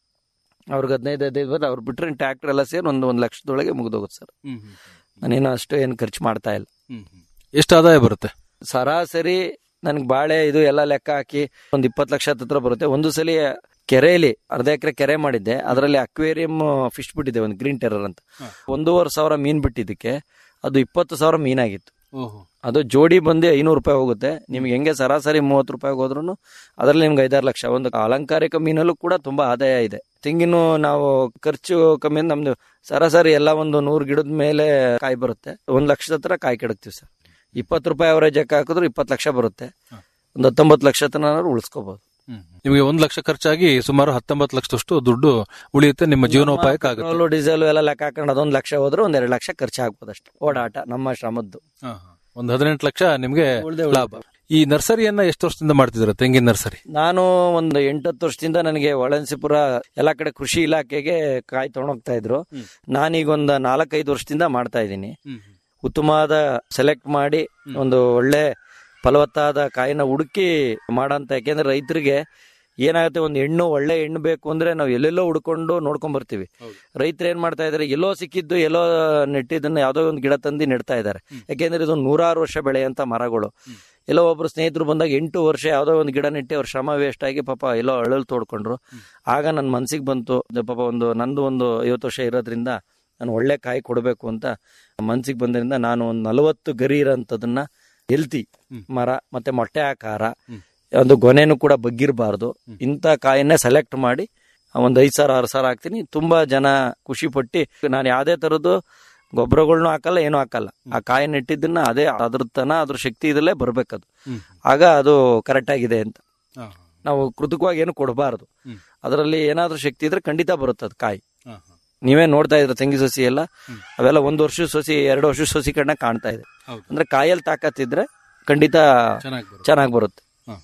[SPEAKER 16] ಅವ್ರಿಗೆ ಹದಿನೈದು ಹದಿನೈದು ಬರ್ ಅವ್ರು ಬಿಟ್ರೆ ಟ್ರ್ಯಾಕ್ಟರ್ ಎಲ್ಲ ಸೇರಿ ಒಂದು ಒಂದ್ ಲಕ್ಷದೊಳಗೆ ಮುಗಿದೋಗುತ್ತೆ ಸರ್ ನಾನೇನು ಅಷ್ಟು ಏನು ಖರ್ಚು ಮಾಡ್ತಾ ಇಲ್ಲ
[SPEAKER 15] ಎಷ್ಟು ಆದಾಯ ಬರುತ್ತೆ
[SPEAKER 16] ಸರಾಸರಿ ನನ್ಗೆ ಬಾಳೆ ಇದು ಎಲ್ಲ ಲೆಕ್ಕ ಹಾಕಿ ಒಂದ್ ಇಪ್ಪತ್ತು ಲಕ್ಷ ಹತ್ರ ಬರುತ್ತೆ ಒಂದು ಸಲ ಕೆರೆಯಲ್ಲಿ ಅರ್ಧ ಎಕರೆ ಕೆರೆ ಮಾಡಿದ್ದೆ ಅದರಲ್ಲಿ ಅಕ್ವೇರಿಯಂ ಫಿಶ್ ಬಿಟ್ಟಿದೆ ಒಂದು ಗ್ರೀನ್ ಟೆರರ್ ಅಂತ ಒಂದೂವರೆ ಸಾವಿರ ಮೀನ್ ಬಿಟ್ಟಿದ್ದಕ್ಕೆ ಅದು ಇಪ್ಪತ್ತು ಸಾವಿರ ಮೀನಾಗಿತ್ತು ಅದು ಜೋಡಿ ಬಂದು ಐನೂರು ರೂಪಾಯಿ ಹೋಗುತ್ತೆ ನಿಮ್ಗೆ ಹೆಂಗೆ ಸರಾಸರಿ ಮೂವತ್ತು ರೂಪಾಯಿ ಹೋದ್ರೂ ಅದರಲ್ಲಿ ನಿಮ್ಗೆ ಐದಾರು ಲಕ್ಷ ಒಂದು ಅಲಂಕಾರಿಕ ಮೀನಲ್ಲೂ ಕೂಡ ತುಂಬಾ ಆದಾಯ ಇದೆ ತೆಂಗಿನ ನಾವು ಖರ್ಚು ಕಮ್ಮಿ ಅಂದ್ರೆ ನಮ್ದು ಸರಾಸರಿ ಎಲ್ಲ ಒಂದು ನೂರು ಗಿಡದ ಮೇಲೆ ಕಾಯಿ ಬರುತ್ತೆ ಒಂದ್ ಲಕ್ಷದ ಹತ್ರ ಕಾಯಿ ಕೆಡಕ್ತಿವಿ ಸರ್ ಇಪ್ಪತ್ತು ರೂಪಾಯಿ ಅವರೇಜ್ ಹಾಕಿದ್ರು ಇಪ್ಪತ್ತು ಲಕ್ಷ ಬರುತ್ತೆ ಒಂದು ಹತ್ತೊಂಬತ್ತು ಲಕ್ಷ ತನಕ ಉಳಿಸ್ಕೋಬಹುದು
[SPEAKER 15] ನಿಮಗೆ ಒಂದು ಲಕ್ಷ ಖರ್ಚಾಗಿ ಸುಮಾರು ಹತ್ತೊಂಬತ್ತು ಲಕ್ಷದಷ್ಟು ದುಡ್ಡು ಉಳಿಯುತ್ತೆ ನಿಮ್ಮ ಜೀವನೋಪಾಯಕ್ಕಾಗುತ್ತೆ
[SPEAKER 16] ಪೆಟ್ರೋಲು ಡೀಸೆಲ್ ಎಲ್ಲ ಲೆಕ್ಕ ಹಾಕೊಂಡು ಅದೊಂದು ಲಕ್ಷ ಹೋದ್ರೆ ಒಂದ್ ಎರಡು ಲಕ್ಷ ಖರ್ಚು ಆಗ್ಬೋದು ಅಷ್ಟೇ ಓಡಾಟ ನಮ್ಮ ಶ್ರಮದ್ದು
[SPEAKER 15] ಒಂದು ಹದಿನೆಂಟು ಲಕ್ಷ ನಿಮ್ಗೆ ಲಾಭ ಈ ನರ್ಸರಿಯನ್ನ ಎಷ್ಟು ವರ್ಷದಿಂದ ಮಾಡ್ತಿದ್ದೀರಾ ತೆಂಗಿನ ನರ್ಸರಿ
[SPEAKER 16] ನಾನು ಒಂದು ಎಂಟತ್ತು ವರ್ಷದಿಂದ ನನಗೆ ಒಳನ್ಸಿಪುರ ಎಲ್ಲಾ ಕಡೆ ಕೃಷಿ ಇಲಾಖೆಗೆ ಕಾಯಿ ತಗೊಂಡೋಗ್ತಾ ಇದ್ರು ನಾನೀಗ ಒಂದು ನಾಲ್ಕೈದು ವರ್ಷದಿಂದ ಮಾಡ್ತಾ ಇದ್ದೀನಿ ಉತ್ತಮವಾದ ಸೆಲೆಕ್ಟ್ ಮಾಡಿ ಒಂದು ಒಳ್ಳೆ ಫಲವತ್ತಾದ ಕಾಯಿನ ಹುಡುಕಿ ಮಾಡಂತ ಯಾಕೆಂದ್ರೆ ರೈತರಿಗೆ ಏನಾಗುತ್ತೆ ಒಂದು ಹೆಣ್ಣು ಒಳ್ಳೆ ಹೆಣ್ಣು ಬೇಕು ಅಂದ್ರೆ ನಾವು ಎಲ್ಲೆಲ್ಲೋ ಹುಡ್ಕೊಂಡು ನೋಡ್ಕೊಂಡ್ ಬರ್ತೀವಿ ರೈತರು ಏನ್ ಮಾಡ್ತಾ ಇದಾರೆ ಎಲ್ಲೋ ಸಿಕ್ಕಿದ್ದು ಎಲ್ಲೋ ನೆಟ್ಟಿದ್ದನ್ನ ಯಾವ್ದೋ ಒಂದು ಗಿಡ ತಂದು ನೆಡ್ತಾ ಇದ್ದಾರೆ ಯಾಕೆಂದ್ರೆ ಇದು ನೂರಾರು ವರ್ಷ ಬೆಳೆಯಂತ ಮರಗಳು ಎಲ್ಲೋ ಒಬ್ರು ಸ್ನೇಹಿತರು ಬಂದಾಗ ಎಂಟು ವರ್ಷ ಯಾವ್ದೋ ಒಂದು ಗಿಡ ನೆಟ್ಟಿ ಅವ್ರ ಶ್ರಮ ವೇಸ್ಟ್ ಆಗಿ ಪಾಪ ಎಲ್ಲೋ ಅಳಲ್ ತೋಡ್ಕೊಂಡ್ರು ಆಗ ನನ್ನ ಮನ್ಸಿಗೆ ಬಂತು ಇದು ಪಾಪ ಒಂದು ನಂದು ಒಂದು ಐವತ್ತು ವರ್ಷ ಇರೋದ್ರಿಂದ ನಾನು ಒಳ್ಳೆ ಕಾಯಿ ಕೊಡಬೇಕು ಅಂತ ಮನ್ಸಿಗೆ ಬಂದ್ರಿಂದ ನಾನು ಒಂದು ನಲವತ್ತು ಗರಿ ಇರೋಂಥದನ್ನ ಎಲ್ತಿ ಮರ ಮತ್ತೆ ಮೊಟ್ಟೆ ಆಕಾರ ಒಂದು ಗೊನೆನೂ ಕೂಡ ಬಗ್ಗಿರಬಾರ್ದು ಇಂಥ ಕಾಯಿನೇ ಸೆಲೆಕ್ಟ್ ಮಾಡಿ ಒಂದ್ ಐದ್ ಸಾವಿರ ಆರು ಸಾವಿರ ಹಾಕ್ತೀನಿ ತುಂಬಾ ಜನ ಖುಷಿ ಪಟ್ಟಿ ನಾನು ಯಾವ್ದೇ ತರದ್ದು ಗೊಬ್ಬರಗಳ್ನು ಹಾಕಲ್ಲ ಏನು ಹಾಕಲ್ಲ ಆ ಕಾಯಿ ನೆಟ್ಟಿದ್ದನ್ನ ಅದೇ ಅದ್ರ ತನ ಅದ್ರ ಶಕ್ತಿ ಇದಲ್ಲೇ ಬರ್ಬೇಕದು ಆಗ ಅದು ಕರೆಕ್ಟ್ ಆಗಿದೆ ಅಂತ ನಾವು ಕೃತಕವಾಗಿ ಏನು ಕೊಡಬಾರದು ಅದರಲ್ಲಿ ಏನಾದ್ರೂ ಶಕ್ತಿ ಇದ್ರೆ ಖಂಡಿತ ಬರುತ್ತೆ ಅದು ಕಾಯಿ ನೀವೇ ನೋಡ್ತಾ ಇದ್ರ ತೆಂಗಿ ಸಸಿ ಎಲ್ಲ ಅವೆಲ್ಲ ಒಂದು ವರ್ಷ ಸಸಿ ಎರಡು ವರ್ಷ ಸಸಿ ಕಣ್ಣ ಕಾಣ್ತಾ ಇದೆ ಅಂದ್ರೆ ಕಾಯಲ್ಲಿ ತಾಕತ್ತಿದ್ರೆ ಖಂಡಿತ ಚೆನ್ನಾಗಿ ಬರುತ್ತೆ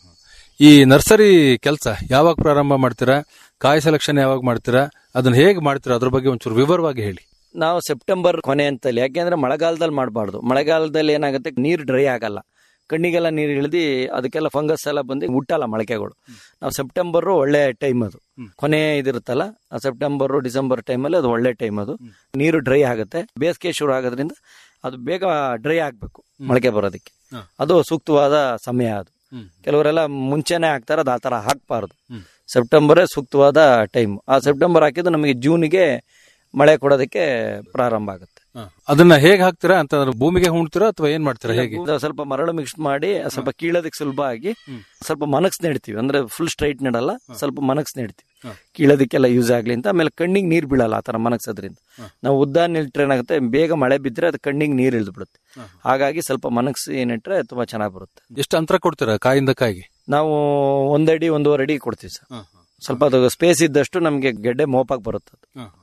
[SPEAKER 15] ಈ ನರ್ಸರಿ ಕೆಲಸ ಯಾವಾಗ ಪ್ರಾರಂಭ ಮಾಡ್ತೀರಾ ಕಾಯಿ ಸೆಲೆಕ್ಷನ್ ಯಾವಾಗ ಮಾಡ್ತೀರಾ ಅದನ್ನ ಹೇಗೆ ಮಾಡ್ತೀರಾ ಅದ್ರ ಬಗ್ಗೆ ಒಂಚೂರು ವಿವರವಾಗಿ ಹೇಳಿ
[SPEAKER 16] ನಾವು ಸೆಪ್ಟೆಂಬರ್ ಕೊನೆ ಅಂತಲ್ಲಿ ಯಾಕೆಂದ್ರೆ ಮಳೆಗಾಲದಲ್ಲಿ ಮಾಡಬಾರ್ದು ಮಳೆಗಾಲದಲ್ಲಿ ಏನಾಗುತ್ತೆ ನೀರು ಡ್ರೈ ಆಗಲ್ಲ ಕಣ್ಣಿಗೆಲ್ಲ ನೀರು ಇಳಿದು ಅದಕ್ಕೆಲ್ಲ ಫಂಗಸ್ ಎಲ್ಲ ಬಂದು ಹುಟ್ಟಲ್ಲ ಮೊಳಕೆಗಳು ನಾವು ಸೆಪ್ಟೆಂಬರ್ ಒಳ್ಳೆ ಟೈಮ್ ಅದು ಕೊನೆ ಇದಿರುತ್ತಲ್ಲ ಆ ಸೆಪ್ಟೆಂಬರ್ ಡಿಸೆಂಬರ್ ಟೈಮಲ್ಲಿ ಅದು ಒಳ್ಳೆ ಟೈಮ್ ಅದು ನೀರು ಡ್ರೈ ಆಗುತ್ತೆ ಬೇಸಿಗೆ ಶುರು ಆಗೋದ್ರಿಂದ ಅದು ಬೇಗ ಡ್ರೈ ಆಗ್ಬೇಕು ಮೊಳಕೆ ಬರೋದಕ್ಕೆ ಅದು ಸೂಕ್ತವಾದ ಸಮಯ ಅದು ಕೆಲವರೆಲ್ಲ ಮುಂಚೆನೆ ಹಾಕ್ತಾರೆ ಅದು ಆ ತರ ಹಾಕ್ಬಾರ್ದು ಸೆಪ್ಟೆಂಬರೇ ಸೂಕ್ತವಾದ ಟೈಮ್ ಆ ಸೆಪ್ಟೆಂಬರ್ ಹಾಕಿದ್ದು ನಮಗೆ ಜೂನ್ಗೆ ಮಳೆ ಕೊಡೋದಕ್ಕೆ ಪ್ರಾರಂಭ ಆಗುತ್ತೆ
[SPEAKER 15] ಅದನ್ನ ಹೇಗೆ ಹಾಕ್ತೀರಾ ಅಂತ ಭೂಮಿಗೆ ಹುಣ್ತೀರಾ ಅಥವಾ ಏನ್ ಮಾಡ್ತೀರಾ ಹೇಗೆ
[SPEAKER 16] ಇದು ಸ್ವಲ್ಪ ಮರಳು ಮಿಕ್ಸ್ ಮಾಡಿ ಸ್ವಲ್ಪ ಕೀಳೋದಕ್ಕೆ ಸುಲಭ ಆಗಿ ಸ್ವಲ್ಪ ಮನಕ್ಸ್ ನೆಡ್ತೀವಿ ಅಂದ್ರೆ ಫುಲ್ ಸ್ಟ್ರೈಟ್ ನೆಡಲ್ಲ ಸ್ವಲ್ಪ ಮನಕ್ಸ್ ನೆಡ್ತೀವಿ ಕೀಳೋದಕ್ಕೆಲ್ಲ ಯೂಸ್ ಆಗ್ಲಿ ಅಂತ ಆಮೇಲೆ ಕಣ್ಣಿಗೆ ನೀರ್ ಬೀಳಲ್ಲ ಆತರ ಮನಗ್ಸೋದ್ರಿಂದ ನಾವು ಉದ್ದ ನೆಟ್ರೆ ಏನಾಗುತ್ತೆ ಬೇಗ ಮಳೆ ಬಿದ್ರೆ ಅದು ಕಣ್ಣಿಗೆ ನೀರ್ ಇಳಿದು ಬಿಡುತ್ತೆ ಹಾಗಾಗಿ ಸ್ವಲ್ಪ ಮನಗ್ಸಿ ನೆಟ್ರೆ ತುಂಬಾ ಚೆನ್ನಾಗಿ ಬರುತ್ತೆ
[SPEAKER 15] ಎಷ್ಟು ಅಂತರ ಕೊಡ್ತೀರಾ ಕಾಯಿಂದ ಕಾಯಿಗೆ
[SPEAKER 16] ನಾವು ಒಂದಡಿ ಒಂದೂವರೆ ಅಡಿ ಕೊಡ್ತೀವಿ ಸರ್ ಸ್ವಲ್ಪ ಅದು ಸ್ಪೇಸ್ ಇದ್ದಷ್ಟು ನಮ್ಗೆ ಗೆಡ್ಡೆ ಮೋಪಾಗಿ ಬರುತ್ತೆ ಅದು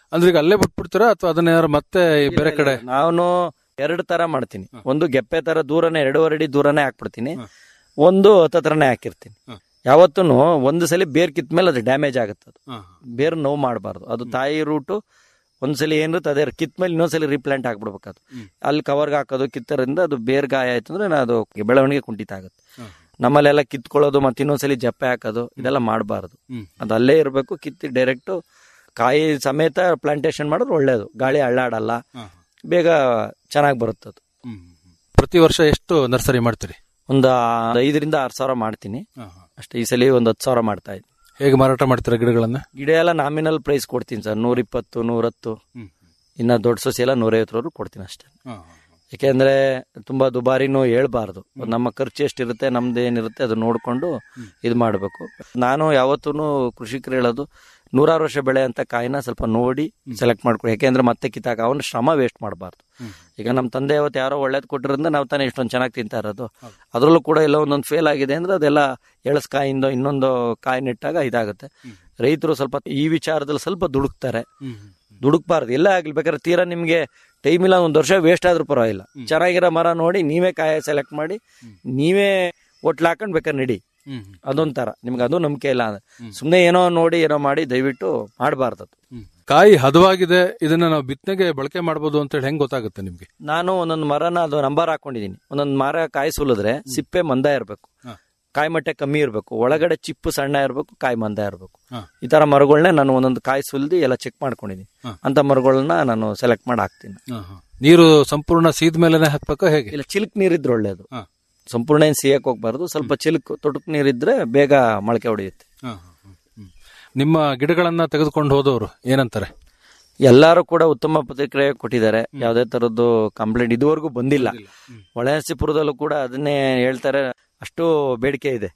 [SPEAKER 15] ಅಂದ್ರೆ ಈಗ ಅಲ್ಲೇ ಬಿಟ್ಬಿಡ್ತೀರಾ ಅಥವಾ ಅದನ್ನ ಯಾರು ಮತ್ತೆ ಬೇರೆ ಕಡೆ
[SPEAKER 16] ನಾನು ಎರಡು ತರ ಮಾಡ್ತೀನಿ ಒಂದು ಗೆಪ್ಪೆ ತರ ದೂರನೇ ಎರಡೂವರೆ ಅಡಿ ದೂರನೇ ಹಾಕ್ಬಿಡ್ತೀನಿ ಒಂದು ಹತ್ತತ್ರನೇ ಹಾಕಿರ್ತೀನಿ ಯಾವತ್ತೂ ಒಂದು ಸಲ ಬೇರ್ ಕಿತ್ತ ಮೇಲೆ ಅದು ಡ್ಯಾಮೇಜ್ ಆಗುತ್ತೆ ಅದು ಬೇರ್ ನೋವು ಮಾಡಬಾರ್ದು ಅದು ತಾಯಿ ರೂಟು ಒಂದ್ಸಲಿ ಏನಿರುತ್ತೆ ಅದೇ ಕಿತ್ತ ಮೇಲೆ ಇನ್ನೊಂದ್ಸಲಿ ರೀಪ್ಲಾಂಟ್ ಹಾಕ್ಬಿಡ್ಬೇಕು ಅದು ಅಲ್ಲಿ ಕವರ್ಗೆ ಹಾಕೋದು ಕಿತ್ತರಿಂದ ಅದು ಬೇರ್ ಗಾಯ ಆಯ್ತು ಅಂದ್ರೆ ನಾ ಅದು ಬೆಳವಣಿಗೆ ಕುಂಠಿತ ಆಗುತ್ತೆ ನಮ್ಮಲ್ಲೆಲ್ಲ ಕಿತ್ಕೊಳ್ಳೋದು ಮತ್ತೆ ಇನ್ನೊಂದ್ಸಲಿ ಜಪ್ಪೆ ಹಾಕೋದು ಇದೆಲ್ಲ ಮಾಡಬಾರ್ದು ಅದು ಅಲ್ಲೇ ಇರಬೇಕು ಕಿತ್ತಿ ಡೈರೆಕ್ಟ್ ಕಾಯಿ ಸಮೇತ ಪ್ಲಾಂಟೇಶನ್ ಮಾಡಿದ್ರೆ ಒಳ್ಳೇದು ಗಾಳಿ ಅಳ್ಳಾಡಲ್ಲ ಬೇಗ ಚೆನ್ನಾಗಿ ಬರುತ್ತೆ ಅದು
[SPEAKER 15] ಪ್ರತಿ ವರ್ಷ ಎಷ್ಟು ನರ್ಸರಿ ಮಾಡ್ತೀರಿ
[SPEAKER 16] ಒಂದು ಐದರಿಂದ ಆರು ಸಾವಿರ ಮಾಡ್ತೀನಿ ಅಷ್ಟೇ ಈ ಸಲ ಒಂದು ಹತ್ತು ಸಾವಿರ ಮಾಡ್ತಾ ಇದ್ದೀನಿ
[SPEAKER 15] ಹೇಗೆ ಮಾರಾಟ ಮಾಡ್ತೀರಾ ಗಿಡಗಳನ್ನ
[SPEAKER 16] ಗಿಡ ಎಲ್ಲ ನಾಮಿನಲ್ ಪ್ರೈಸ್ ಕೊಡ್ತೀನಿ ಸರ್ ನೂರ ಇಪ್ಪತ್ತು ನೂರತ್ತು ಇನ್ನ ದೊಡ್ಡ ಸೊಸೆ ಎಲ್ಲ ನೂರೈವತ್ತರವರೆಗೂ ಕೊಡ್ತೀನಿ ಅಷ್ಟೇ ಯಾಕೆಂದ್ರೆ ತುಂಬಾ ದುಬಾರಿನೂ ಹೇಳ್ಬಾರ್ದು ನಮ್ಮ ಖರ್ಚು ಎಷ್ಟಿರುತ್ತೆ ನಮ್ದು ಏನಿರುತ್ತೆ ಅದು ನೋಡ್ಕೊಂಡು ಇದು ಮಾಡಬೇಕು ನಾನು ಯಾವತ್ತೂ ಕೃಷಿಕರು ಹೇಳೋದು ನೂರಾರು ವರ್ಷ ಬೆಳೆ ಅಂತ ಕಾಯಿನ ಸ್ವಲ್ಪ ನೋಡಿ ಸೆಲೆಕ್ಟ್ ಮಾಡ್ಕೊ ಯಾಕೆಂದ್ರೆ ಮತ್ತೆ ಕಿತ್ತಾಕ ಅವನ ಶ್ರಮ ವೇಸ್ಟ್ ಮಾಡಬಾರ್ದು ಈಗ ನಮ್ಮ ತಂದೆ ಅವತ್ತು ಯಾರೋ ಒಳ್ಳೇದು ಕೊಟ್ಟಿರೋದ್ರಿಂದ ನಾವು ತಾನೇ ಇಷ್ಟೊಂದು ಚೆನ್ನಾಗಿ ತಿಂತಾ ಇರೋದು ಅದರಲ್ಲೂ ಕೂಡ ಎಲ್ಲ ಒಂದೊಂದು ಫೇಲ್ ಆಗಿದೆ ಅಂದ್ರೆ ಅದೆಲ್ಲ ಎಳಸ್ಕಾಯಿಂದ ಇನ್ನೊಂದು ಕಾಯಿ ನೆಟ್ಟಾಗ ಇದಾಗುತ್ತೆ ರೈತರು ಸ್ವಲ್ಪ ಈ ವಿಚಾರದಲ್ಲಿ ಸ್ವಲ್ಪ ದುಡುಕ್ತಾರೆ ದುಡುಕ್ಬಾರ್ದು ಎಲ್ಲ ಆಗ್ಲಿ ಬೇಕಾದ್ರೆ ತೀರಾ ನಿಮ್ಗೆ ಟೈಮ್ ಇಲ್ಲ ಒಂದ್ ವರ್ಷ ವೇಸ್ಟ್ ಆದ್ರೂ ಪರವಾಗಿಲ್ಲ ಚೆನ್ನಾಗಿರೋ ಮರ ನೋಡಿ ನೀವೇ ಕಾಯ ಸೆಲೆಕ್ಟ್ ಮಾಡಿ ನೀವೇ ಒಟ್ಲು ಹಾಕೊಂಡ್ ಬೇಕಾದ್ರೆ ನಡಿ ಅದೊಂಥರ ನಿಮ್ಗೆ ಅದು ನಂಬಿಕೆ ಇಲ್ಲ ಸುಮ್ನೆ ಏನೋ ನೋಡಿ ಏನೋ ಮಾಡಿ ದಯವಿಟ್ಟು ಮಾಡಬಾರ್ದು ಅದು
[SPEAKER 15] ಕಾಯಿ ಹದವಾಗಿದೆ ಇದನ್ನ ನಾವು ಬಿತ್ತನೆಗೆ ಬಳಕೆ ಮಾಡಬಹುದು ಅಂತ ಹೇಳಿ ಹೆಂಗ್ ಗೊತ್ತಾಗುತ್ತೆ ನಿಮ್ಗೆ
[SPEAKER 16] ನಾನು ಒಂದೊಂದು ಮರನ ಅದು ನಂಬರ್ ಹಾಕೊಂಡಿದೀನಿ ಒಂದೊಂದು ಮರ ಕಾಯಿ ಸುಲಿದ್ರೆ ಸಿಪ್ಪೆ ಮಂದ ಇರಬೇಕು ಕಾಯಿ ಮಟ್ಟೆ ಕಮ್ಮಿ ಇರಬೇಕು ಒಳಗಡೆ ಚಿಪ್ಪು ಸಣ್ಣ ಇರಬೇಕು ಕಾಯಿ ಮಂದ ಇರಬೇಕು ಈ ತರ ಮರಗಳನ್ನೇ ನಾನು ಒಂದೊಂದು ಕಾಯಿ ಸುಲ್ದಿ ಎಲ್ಲ ಚೆಕ್ ಮಾಡ್ಕೊಂಡಿದ್ದೀನಿ ಅಂತ ಮರಗಳನ್ನ ನಾನು ಸೆಲೆಕ್ಟ್ ಮಾಡಿ ಹಾಕ್ತೀನಿ
[SPEAKER 15] ನೀರು ಸಂಪೂರ್ಣ ಸೀದ ಮೇಲೆನೆ ಹಾಕ್ಬೇಕಾ ಹೇಗೆ
[SPEAKER 16] ಇಲ್ಲ ಚಿಲ್ಕ್ ನೀರಿದ್ರೆ ಒಳ್ಳೇದು ಸಂಪೂರ್ಣ ಏನ್ ಸಿಯಕ್ ಹೋಗ್ಬಾರ್ದು ಸ್ವಲ್ಪ ಚಿಲ್ಕ್ ತೊಟಕ್ ನೀರಿದ್ರೆ ಬೇಗ ಮೊಳಕೆ ಹೊಡೆಯುತ್ತೆ
[SPEAKER 15] ನಿಮ್ಮ ಗಿಡಗಳನ್ನ ತೆಗೆದುಕೊಂಡು ಹೋದವರು ಏನಂತಾರೆ
[SPEAKER 16] ಎಲ್ಲರೂ ಕೂಡ ಉತ್ತಮ ಪ್ರತಿಕ್ರಿಯೆ ಕೊಟ್ಟಿದ್ದಾರೆ ಯಾವುದೇ ತರದ್ದು ಕಂಪ್ಲೇಂಟ್ ಇದುವರೆಗೂ ಬಂದಿಲ್ಲ ಒಳನರಸೀಪುರದಲ್ಲೂ ಕೂಡ ಅದನ್ನೇ ಹೇಳ್ತಾರೆ ಅಷ್ಟು ಬೇಡಿಕೆ ಇದೆ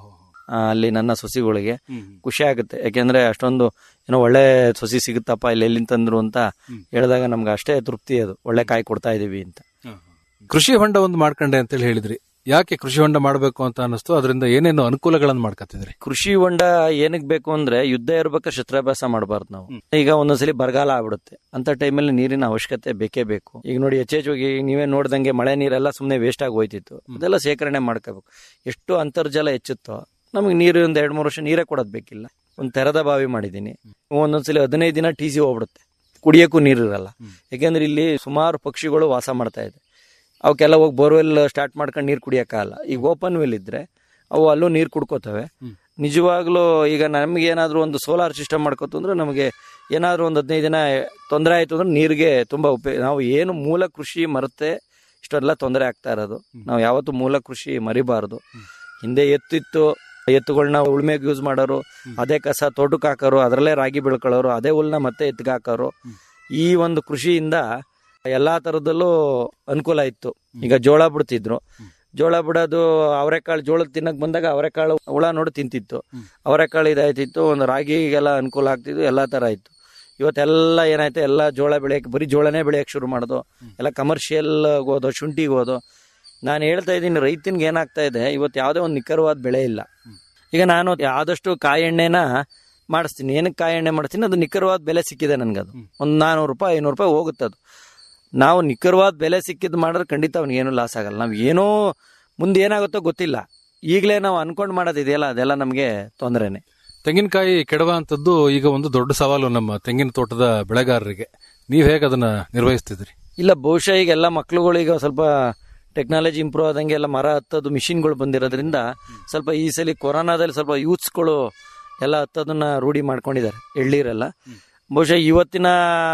[SPEAKER 16] ಆ, ಅಲ್ಲಿ ನನ್ನ ಸೊಸಿಗಳಿಗೆ ಖುಷಿ ಆಗುತ್ತೆ ಯಾಕೆಂದ್ರೆ ಅಷ್ಟೊಂದು ಏನೋ ಒಳ್ಳೆ ಸೊಸಿ ಸಿಗುತ್ತಪ್ಪ ಇಲ್ಲಿ ಎಲ್ಲಿಂದ ತಂದ್ರು ಅಂತ ಹೇಳಿದಾಗ ನಮ್ಗೆ ಅಷ್ಟೇ ತೃಪ್ತಿ ಅದು ಒಳ್ಳೆ ಕಾಯಿ ಕೊಡ್ತಾ ಇದೀವಿ ಅಂತ
[SPEAKER 15] ಕೃಷಿ ಹೊಂಡ ಒಂದು ಮಾಡ್ಕೊಂಡೆ ಅಂತ ಹೇಳಿ ಹೇಳಿದ್ರಿ ಯಾಕೆ ಕೃಷಿ ಹೊಂಡ ಮಾಡಬೇಕು ಅಂತ ಅನಿಸ್ತು ಅದರಿಂದ ಏನೇನು ಅನುಕೂಲಗಳನ್ನು ಮಾಡ್ಕೊತಿದ್ರಿ
[SPEAKER 16] ಕೃಷಿ ಹೊಂಡ ಏನಕ್ ಬೇಕು ಅಂದ್ರೆ ಯುದ್ಧ ಇರ್ಬೇಕಾದ್ರೆ ಶಸ್ತ್ರಾಭ್ಯಾಸ ಮಾಡಬಾರ್ದು ನಾವು ಈಗ ಒಂದೊಂದ್ಸಲಿ ಬರಗಾಲ ಆಗ್ಬಿಡುತ್ತೆ ಅಂತ ಟೈಮಲ್ಲಿ ನೀರಿನ ಅವಶ್ಯಕತೆ ಬೇಕೇ ಬೇಕು ಈಗ ನೋಡಿ ಹೆಚ್ಚೆಚ್ಚುವಾಗಿ ನೀವೇ ನೋಡ್ದಂಗೆ ಮಳೆ ನೀರೆಲ್ಲ ಸುಮ್ಮನೆ ವೇಸ್ಟ್ ಆಗಿ ಹೋಯ್ತಿತ್ತು ಅದೆಲ್ಲ ಸೇಕರಣೆ ಮಾಡ್ಕೋಬೇಕು ಎಷ್ಟು ಅಂತರ್ಜಲ ಹೆಚ್ಚುತ್ತೋ ನಮಗೆ ನೀರು ಒಂದು ಎರಡ್ ಮೂರು ವರ್ಷ ನೀರೇ ಕೊಡೋದ್ ಬೇಕಿಲ್ಲ ಒಂದು ತೆರೆದ ಬಾವಿ ಮಾಡಿದೀನಿ ಒಂದೊಂದ್ಸಲಿ ಹದಿನೈದು ದಿನ ಟಿ ಸಿ ಹೋಗ್ಬಿಡುತ್ತೆ ಕುಡಿಯೋಕ್ಕೂ ನೀರು ಇರಲ್ಲ ಯಾಕೆಂದ್ರೆ ಇಲ್ಲಿ ಸುಮಾರು ಪಕ್ಷಿಗಳು ವಾಸ ಮಾಡ್ತಾ ಇದೆ ಅವಕ್ಕೆಲ್ಲ ಹೋಗಿ ಬೋರ್ವೆಲ್ ಸ್ಟಾರ್ಟ್ ಮಾಡ್ಕೊಂಡು ನೀರು ಕುಡಿಯೋಕ್ಕಾಗಲ್ಲ ಈಗ ಓಪನ್ ವೆಲ್ ಇದ್ರೆ ಅವು ಅಲ್ಲೂ ನೀರು ಕುಡ್ಕೋತವೆ ನಿಜವಾಗ್ಲೂ ಈಗ ನಮ್ಗೆ ಏನಾದ್ರು ಒಂದು ಸೋಲಾರ್ ಸಿಸ್ಟಮ್ ಮಾಡ್ಕೋತು ಅಂದ್ರೆ ನಮಗೆ ಏನಾದ್ರು ಒಂದು ಹದಿನೈದು ದಿನ ತೊಂದರೆ ಆಯ್ತು ಅಂದ್ರೆ ನೀರಿಗೆ ತುಂಬಾ ಉಪಯೋಗ ನಾವು ಏನು ಮೂಲ ಕೃಷಿ ಮರತೆ ಇಷ್ಟೆಲ್ಲ ತೊಂದರೆ ಆಗ್ತಾ ಇರೋದು ನಾವು ಯಾವತ್ತು ಮೂಲ ಕೃಷಿ ಮರಿಬಾರ್ದು ಹಿಂದೆ ಎತ್ತಿತ್ತು ಎತ್ತುಗಳನ್ನ ಉಳ್ಮೆಗೆ ಯೂಸ್ ಮಾಡೋರು ಅದೇ ಕಸ ತೋಟಕ್ಕೆ ಹಾಕೋರು ಅದರಲ್ಲೇ ರಾಗಿ ಬೆಳ್ಕೊಳ್ಳೋರು ಅದೇ ಹುಲ್ನ ಮತ್ತೆ ಎತ್ತಿಗೆ ಹಾಕೋರು ಈ ಒಂದು ಕೃಷಿಯಿಂದ ಎಲ್ಲಾ ತರದಲ್ಲೂ ಅನುಕೂಲ ಇತ್ತು ಈಗ ಜೋಳ ಬಿಡ್ತಿದ್ರು ಜೋಳ ಬಿಡೋದು ಅವರೆಕಾಳು ಜೋಳದ ತಿನ್ನಕ್ ಬಂದಾಗ ಅವರೆಕಾಳು ಹುಳ ನೋಡಿ ತಿಂತಿತ್ತು ಅವರೆಕಾಳು ಇದಾಯ್ತಿತ್ತು ಒಂದು ರಾಗಿಗೆಲ್ಲ ಅನುಕೂಲ ಆಗ್ತಿತ್ತು ಎಲ್ಲಾ ತರ ಇತ್ತು ಇವತ್ತೆಲ್ಲ ಏನಾಯ್ತು ಎಲ್ಲ ಜೋಳ ಬೆಳೆಯಕ್ಕೆ ಬರೀ ಜೋಳನೇ ಬೆಳೆಯಕ್ಕೆ ಶುರು ಮಾಡೋದು ಎಲ್ಲ ಕಮರ್ಷಿಯಲ್ ಹೋದೋ ಶುಂಠಿಗೆ ಹೋದೋ ನಾನು ಹೇಳ್ತಾ ಇದ್ದೀನಿ ರೈತನಿಗೆ ಏನಾಗ್ತಾ ಇದೆ ಇವತ್ತು ಯಾವುದೇ ಒಂದು ನಿಖರವಾದ ಬೆಳೆ ಇಲ್ಲ ಈಗ ನಾನು ಆದಷ್ಟು ಕಾಯಿ ಎಣ್ಣೆನ ಮಾಡಿಸ್ತೀನಿ ಏನಕ್ಕೆ ಕಾಯಿ ಎಣ್ಣೆ ಮಾಡ್ತೀನಿ ಅದು ನಿಖರವಾದ ಬೆಲೆ ಸಿಕ್ಕಿದೆ ನನ್ಗದು ಒಂದು ನಾನೂರು ರೂಪಾಯಿ ಐನೂರು ರೂಪಾಯಿ ಹೋಗುತ್ತೆ ಅದು ನಾವು ನಿಖರವಾದ ಬೆಲೆ ಸಿಕ್ಕಿದ್ದು ಮಾಡಿದ್ರೆ ಖಂಡಿತ ಅವ್ನಿಗೇನು ಲಾಸ್ ಆಗಲ್ಲ ನಾವು ಏನೋ ಮುಂದೆ ಏನಾಗುತ್ತೋ ಗೊತ್ತಿಲ್ಲ ಈಗಲೇ ನಾವು ಅನ್ಕೊಂಡು ಮಾಡೋದಿದೆಯಲ್ಲ ಅದೆಲ್ಲ ನಮಗೆ ತೊಂದರೆನೆ
[SPEAKER 15] ತೆಂಗಿನಕಾಯಿ ಕೆಡವಂತದ್ದು ಈಗ ಒಂದು ದೊಡ್ಡ ಸವಾಲು ನಮ್ಮ ತೆಂಗಿನ ತೋಟದ ಬೆಳೆಗಾರರಿಗೆ ನೀವ್ ಹೇಗೆ ಅದನ್ನ ನಿರ್ವಹಿಸ್ತಿದ್ರಿ
[SPEAKER 16] ಇಲ್ಲ ಬಹುಶಃ ಈಗ ಎಲ್ಲ ಮಕ್ಳುಗಳಿಗೆ ಸ್ವಲ್ಪ ಟೆಕ್ನಾಲಜಿ ಇಂಪ್ರೂವ್ ಆದಂಗೆ ಎಲ್ಲ ಮರ ಹತ್ತೋದು ಮಿಷಿನ್ಗಳು ಬಂದಿರೋದ್ರಿಂದ ಸ್ವಲ್ಪ ಈ ಸಲ ಕೊರೋನಾದಲ್ಲಿ ಸ್ವಲ್ಪ ಯೂತ್ಸ್ಗಳು ಎಲ್ಲ ಹತ್ತೋದನ್ನ ರೂಢಿ ಮಾಡ್ಕೊಂಡಿದ್ದಾರೆ ಎಳ್ಳೀರೆಲ್ಲ ಬಹುಶಃ ಇವತ್ತಿನ